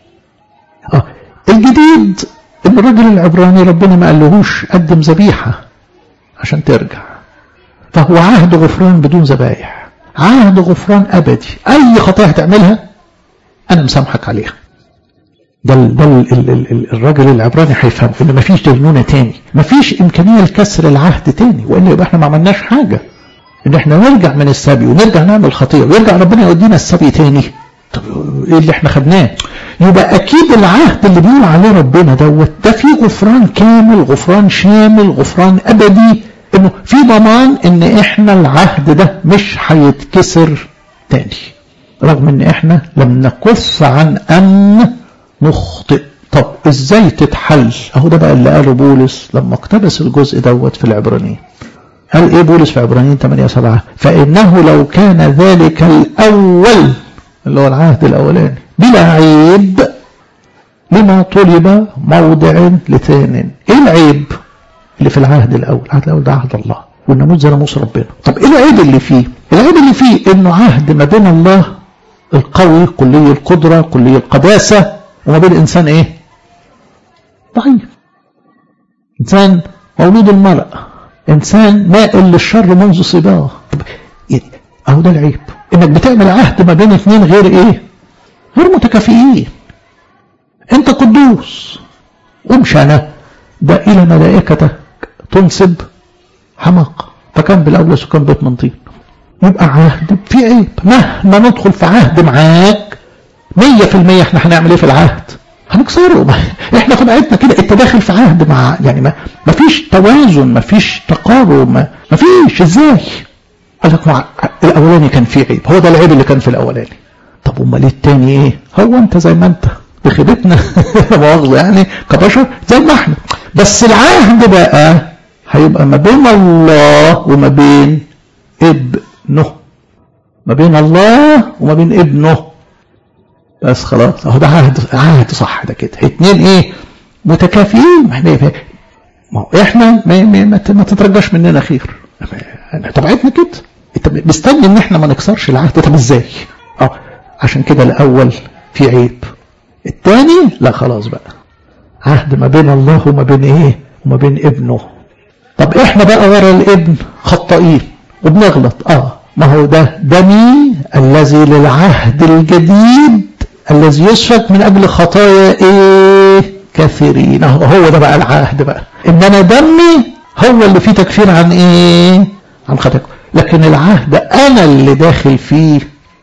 اه الجديد ان الراجل العبراني ربنا ما قالهوش قدم ذبيحه عشان ترجع فهو عهد غفران بدون ذبايح عهد غفران أبدي أي خطية هتعملها أنا مسامحك عليها ده ال ده ال ال ال ال الراجل العبراني هيفهم ان مفيش دينونه تاني مفيش امكانيه لكسر العهد تاني والا يبقى احنا ما عملناش حاجه ان احنا نرجع من السبي ونرجع نعمل خطيه ويرجع ربنا يودينا السبي تاني طب ايه اللي احنا خدناه يبقى اكيد العهد اللي بيقول عليه ربنا دوت ده فيه غفران كامل غفران شامل غفران ابدي انه في ضمان ان احنا العهد ده مش هيتكسر تاني رغم ان احنا لم نكف عن ان نخطئ طب ازاي تتحل اهو ده بقى اللي قاله بولس لما اقتبس الجزء دوت في العبرانيين قال ايه بولس في عبرانيين 8 7 فانه لو كان ذلك الاول اللي هو العهد الاولاني بلا عيب لما طلب موضع لثان ايه العيب اللي في العهد الاول العهد الاول ده عهد الله والناموس ده ناموس ربنا طب ايه العيب اللي فيه العيب اللي فيه انه عهد ما بين الله القوي كلي القدره كلي القداسه وما بين انسان ايه ضعيف انسان مولود المرأة انسان مائل للشر منذ صباه اهو ده العيب انك بتعمل عهد ما بين اثنين غير ايه غير متكافئين انت قدوس ومش انا ده الى ملائكتك تنسب حماقة فكان بالاولى سكان بيت منطين يبقى عهد في عيب مهما ندخل في عهد معاك مية في المية احنا هنعمل ايه في العهد هنكسره احنا طبيعتنا كده انت داخل في عهد مع يعني ما, ما فيش توازن ما فيش تقارب ما, ما فيش ازاي قال لك مع الاولاني كان فيه عيب هو ده العيب اللي كان في الاولاني طب امال التاني ايه هو انت زي ما انت بخيبتنا مؤاخذه يعني كبشر زي ما احنا بس العهد بقى هيبقى ما بين الله وما بين ابنه ما بين الله وما بين ابنه بس خلاص اهو ده عهد عهد صح ده كده اتنين ايه متكافئين ما هو احنا ما, ما, ما تترجاش مننا خير طبيعتنا كده انت مستني ان احنا ما نكسرش العهد طب ازاي اه عشان كده الاول في عيب الثاني لا خلاص بقى عهد ما بين الله وما بين ايه وما بين ابنه طب احنا بقى ورا الابن خطائين وبنغلط اه ما هو ده دمي الذي للعهد الجديد الذي يسفك من اجل خطايا ايه كثيرين هو ده بقى العهد بقى ان انا دمي هو اللي فيه تكفير عن ايه عن خطاياكم لكن العهد انا اللي داخل فيه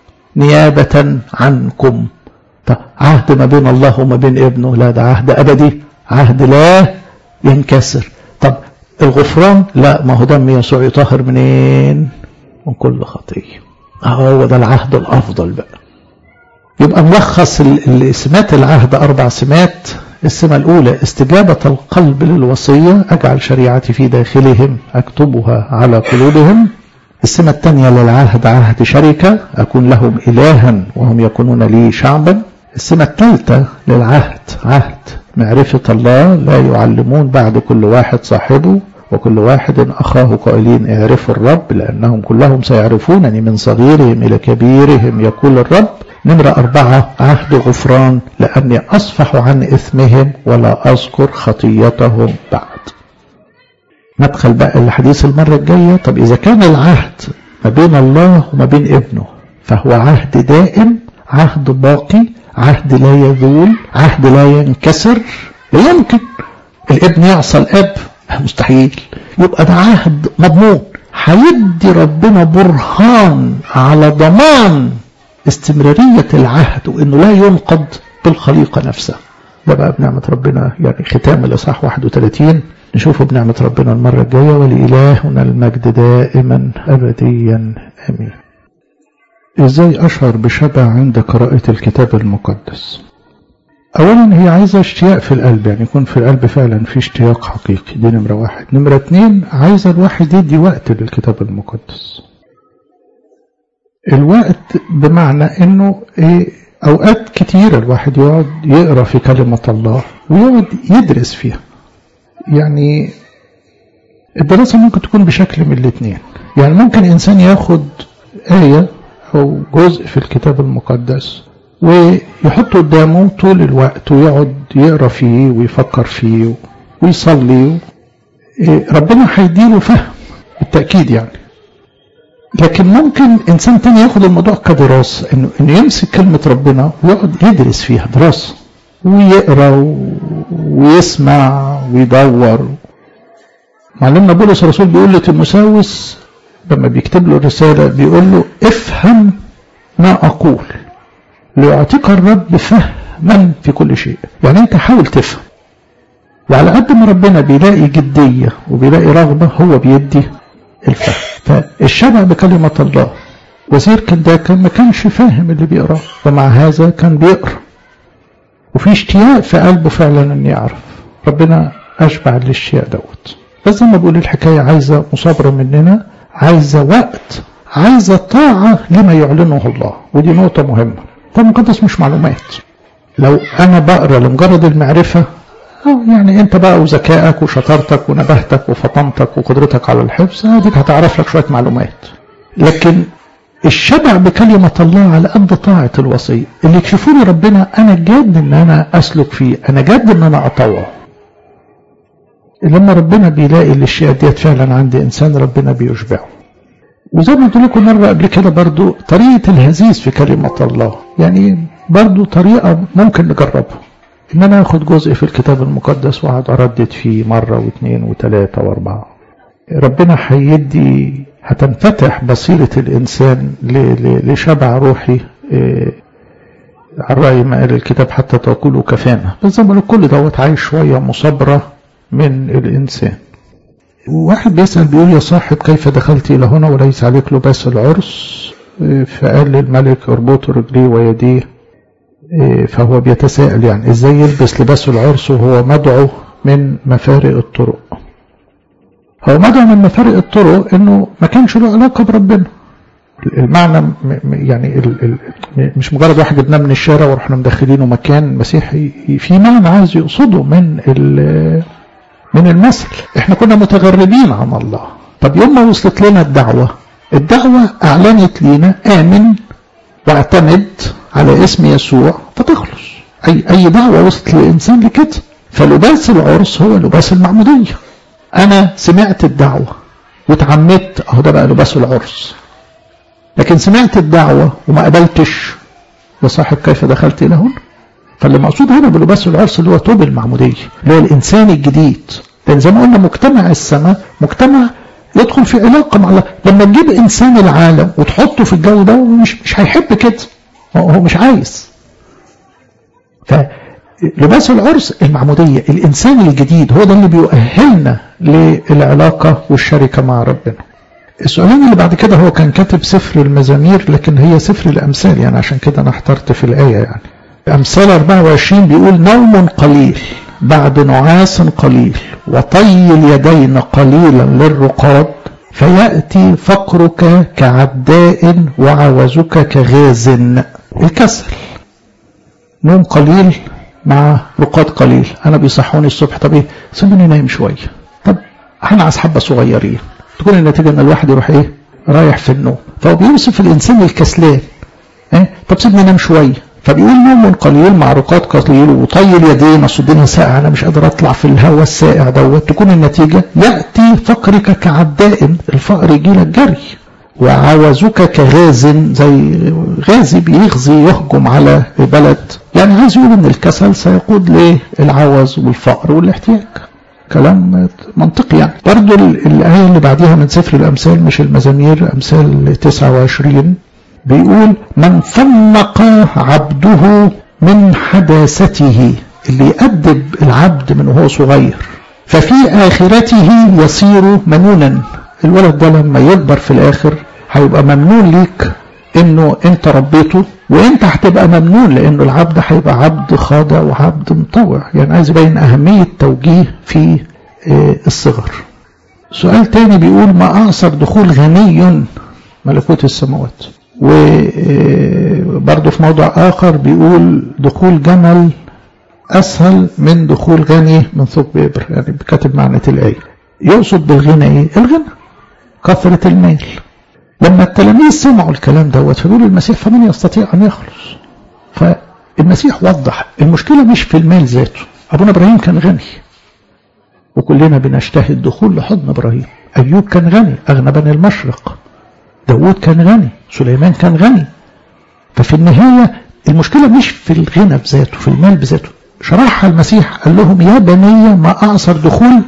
نيابة عنكم طب عهد ما بين الله وما بين ابنه لا ده عهد ابدي عهد لا ينكسر طب الغفران لا ما هو دم يسوع يطهر منين من كل خطيه هو ده العهد الافضل بقى يبقى ملخص سمات العهد أربع سمات السمة الأولى استجابة القلب للوصية أجعل شريعتي في داخلهم أكتبها على قلوبهم السمة الثانية للعهد عهد شركة أكون لهم إلها وهم يكونون لي شعبا السمة الثالثة للعهد عهد معرفة الله لا يعلمون بعد كل واحد صاحبه وكل واحد أخاه قائلين اعرفوا الرب لأنهم كلهم سيعرفونني من صغيرهم إلى كبيرهم يقول الرب نمرة أربعة عهد غفران لأني أصفح عن إثمهم ولا أذكر خطيتهم بعد ندخل بقى الحديث المرة الجاية طب إذا كان العهد ما بين الله وما بين ابنه فهو عهد دائم عهد باقي عهد لا يذول عهد لا ينكسر لا يمكن الابن يعصى الاب مستحيل يبقى ده عهد مضمون هيدي ربنا برهان على ضمان استمرارية العهد وانه لا ينقض بالخليقة نفسها ده بقى بنعمة ربنا يعني ختام الإصحاح 31 نشوفه بنعمة ربنا المرة الجاية ولإلهنا المجد دائما أبديا آمين إزاي أشعر بشبع عند قراءة الكتاب المقدس أولا هي عايزة اشتياق في القلب يعني يكون في القلب فعلا في اشتياق حقيقي دي نمرة واحد نمرة اتنين عايزة الواحد يدي وقت للكتاب المقدس الوقت بمعنى انه ايه اوقات كتيرة الواحد يقعد يقرأ في كلمة الله ويقعد يدرس فيها يعني الدراسة ممكن تكون بشكل من الاثنين يعني ممكن انسان ياخد آية او جزء في الكتاب المقدس ويحط قدامه طول الوقت ويقعد يقرا فيه ويفكر فيه ويصلي ربنا هيديله فهم بالتأكيد يعني لكن ممكن انسان تاني ياخد الموضوع كدراسه انه انه يمسك كلمه ربنا ويقعد يدرس فيها دراسه ويقرا ويسمع ويدور معلمنا بولس الرسول بيقول لتيموساوس لما بيكتب له الرساله بيقول له افهم ما اقول ليعطيك الرب فهما في كل شيء يعني انت حاول تفهم وعلى قد ما ربنا بيلاقي جديه وبيلاقي رغبه هو بيدي الفهم فالشبع بكلمة الله وزير كنداكا ما كانش فاهم اللي بيقراه ومع هذا كان بيقرا وفي اشتياق في قلبه فعلا ان يعرف ربنا اشبع الاشتياق دوت بس زي ما بقول الحكايه عايزه مصابره مننا عايزه وقت عايزه طاعه لما يعلنه الله ودي نقطه مهمه فالمقدس مش معلومات لو انا بقرا لمجرد المعرفه أو يعني انت بقى وذكائك وشطارتك ونباهتك وفطنتك وقدرتك على الحفظ هديك هتعرف لك شويه معلومات لكن الشبع بكلمة الله على قد طاعة الوصية اللي يكشفوني ربنا أنا جاد إن أنا أسلك فيه أنا جاد إن أنا أطوعه لما ربنا بيلاقي الأشياء ديت فعلا عند إنسان ربنا بيشبعه وزي ما قلت لكم مرة قبل كده برضو طريقة الهزيز في كلمة الله يعني برضو طريقة ممكن نجربها ان انا اخد جزء في الكتاب المقدس واقعد اردد فيه مرة واثنين وثلاثة واربعة ربنا هيدي هتنفتح بصيرة الانسان لشبع روحي على رأي ما قال الكتاب حتى تقولوا كفانا بس زي ما كل دوت عايش شوية مصابرة من الانسان واحد بيسأل بيقول يا صاحب كيف دخلت إلى هنا وليس عليك لباس العرس فقال للملك اربطوا رجليه ويديه فهو بيتساءل يعني ازاي يلبس لباس العرس وهو مدعو من مفارق الطرق هو مدعو من مفارق الطرق انه ما كانش له علاقه بربنا المعنى يعني مش مجرد واحد جبناه من الشارع ورحنا مدخلينه مكان مسيحي في معنى عايز يقصده من من المثل احنا كنا متغربين عن الله طب يوم ما وصلت لنا الدعوه الدعوه اعلنت لينا امن واعتمد على اسم يسوع فتخلص أي أي دعوة وصلت للإنسان لكده فلباس العرس هو لباس المعمودية أنا سمعت الدعوة واتعمدت أهو ده بقى لباس العرس لكن سمعت الدعوة وما قبلتش يا صاحب كيف دخلت إلى هنا فاللي مقصود هنا بلباس العرس اللي هو توب المعمودية اللي هو الإنسان الجديد لأن زي ما قلنا مجتمع السماء مجتمع يدخل في علاقة مع الله لما تجيب إنسان العالم وتحطه في الجو ده مش مش هيحب كده هو مش عايز فلباس العرس المعمودية الإنسان الجديد هو ده اللي بيؤهلنا للعلاقة والشركة مع ربنا السؤالين اللي بعد كده هو كان كاتب سفر المزامير لكن هي سفر الأمثال يعني عشان كده أنا احترت في الآية يعني أمثال 24 بيقول نوم قليل بعد نعاس قليل وطي اليدين قليلا للرقاد فيأتي فقرك كعداء وعوزك كغاز الكسل نوم قليل مع رقاد قليل انا بيصحوني الصبح طب ايه سيبوني نايم شويه طب هنعس حبه صغيرين تكون النتيجه ان الواحد يروح ايه رايح في النوم فهو بيوصف الانسان الكسلان ايه طب سيبني انام شويه فبيقول نوم قليل مع رقاد قليل وطي اليدين اصل الدنيا ساقعه انا مش قادر اطلع في الهواء الساقع دوت تكون النتيجه ياتي فقرك كعداء الفقر يجي لك جري وعوزك كغاز زي غازي بيغزي يهجم على بلد يعني عايز يقول ان الكسل سيقود للعوز والفقر والاحتياج كلام منطقي يعني برضو الآية اللي بعديها من سفر الأمثال مش المزامير أمثال 29 بيقول من فنق عبده من حداثته اللي يأدب العبد من وهو صغير ففي آخرته يصير منونا الولد ده لما يكبر في الآخر هيبقى ممنون ليك انه انت ربيته وانت هتبقى ممنون لانه العبد هيبقى عبد خاضع وعبد مطوع يعني عايز يبين اهمية توجيه في الصغر سؤال تاني بيقول ما اقصر دخول غني ملكوت السماوات وبرضه في موضع اخر بيقول دخول جمل اسهل من دخول غني من ثقب ابر يعني كاتب معنى الايه يقصد بالغنى ايه الغنى كثرة المال لما التلاميذ سمعوا الكلام دوت فبيقولوا المسيح فمن يستطيع أن يخلص فالمسيح وضح المشكلة مش في المال ذاته أبونا إبراهيم كان غني وكلنا بنشتهي الدخول لحضن إبراهيم أيوب كان غني أغنى بني المشرق داود كان غني سليمان كان غني ففي النهاية المشكلة مش في الغنى بذاته في المال بذاته شرحها المسيح قال لهم يا بني ما أعصر دخول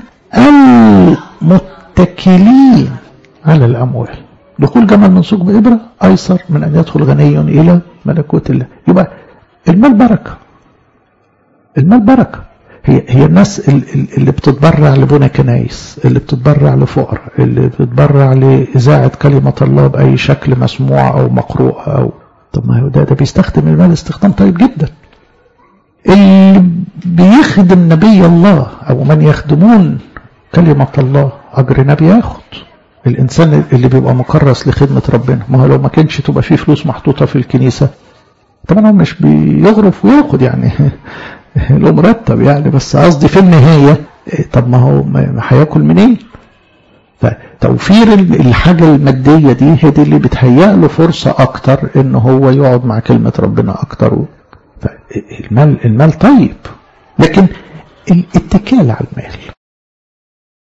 المتكلين على الأموال دخول جمل من ثقب إبرة أيسر من أن يدخل غني إلى ملكوت الله يبقى المال بركة المال بركة هي هي الناس اللي بتتبرع لبنى كنايس اللي بتتبرع لفقراء اللي بتتبرع لإذاعة كلمة الله بأي شكل مسموع أو مقروء أو طب ما هو ده ده بيستخدم المال استخدام طيب جدا اللي بيخدم نبي الله أو من يخدمون كلمة الله أجر نبي ياخد الإنسان اللي بيبقى مكرس لخدمة ربنا ما هو لو ما كانش تبقى فيه فلوس محطوطة في الكنيسة طبعا هو مش بيغرف وياخد يعني له مرتب يعني بس قصدي في النهاية طب ما هو هياكل منين فتوفير الحاجة المادية دي هي دي اللي بتهيأ له فرصة أكتر إن هو يقعد مع كلمة ربنا أكتر فالمال المال طيب لكن الاتكال على المال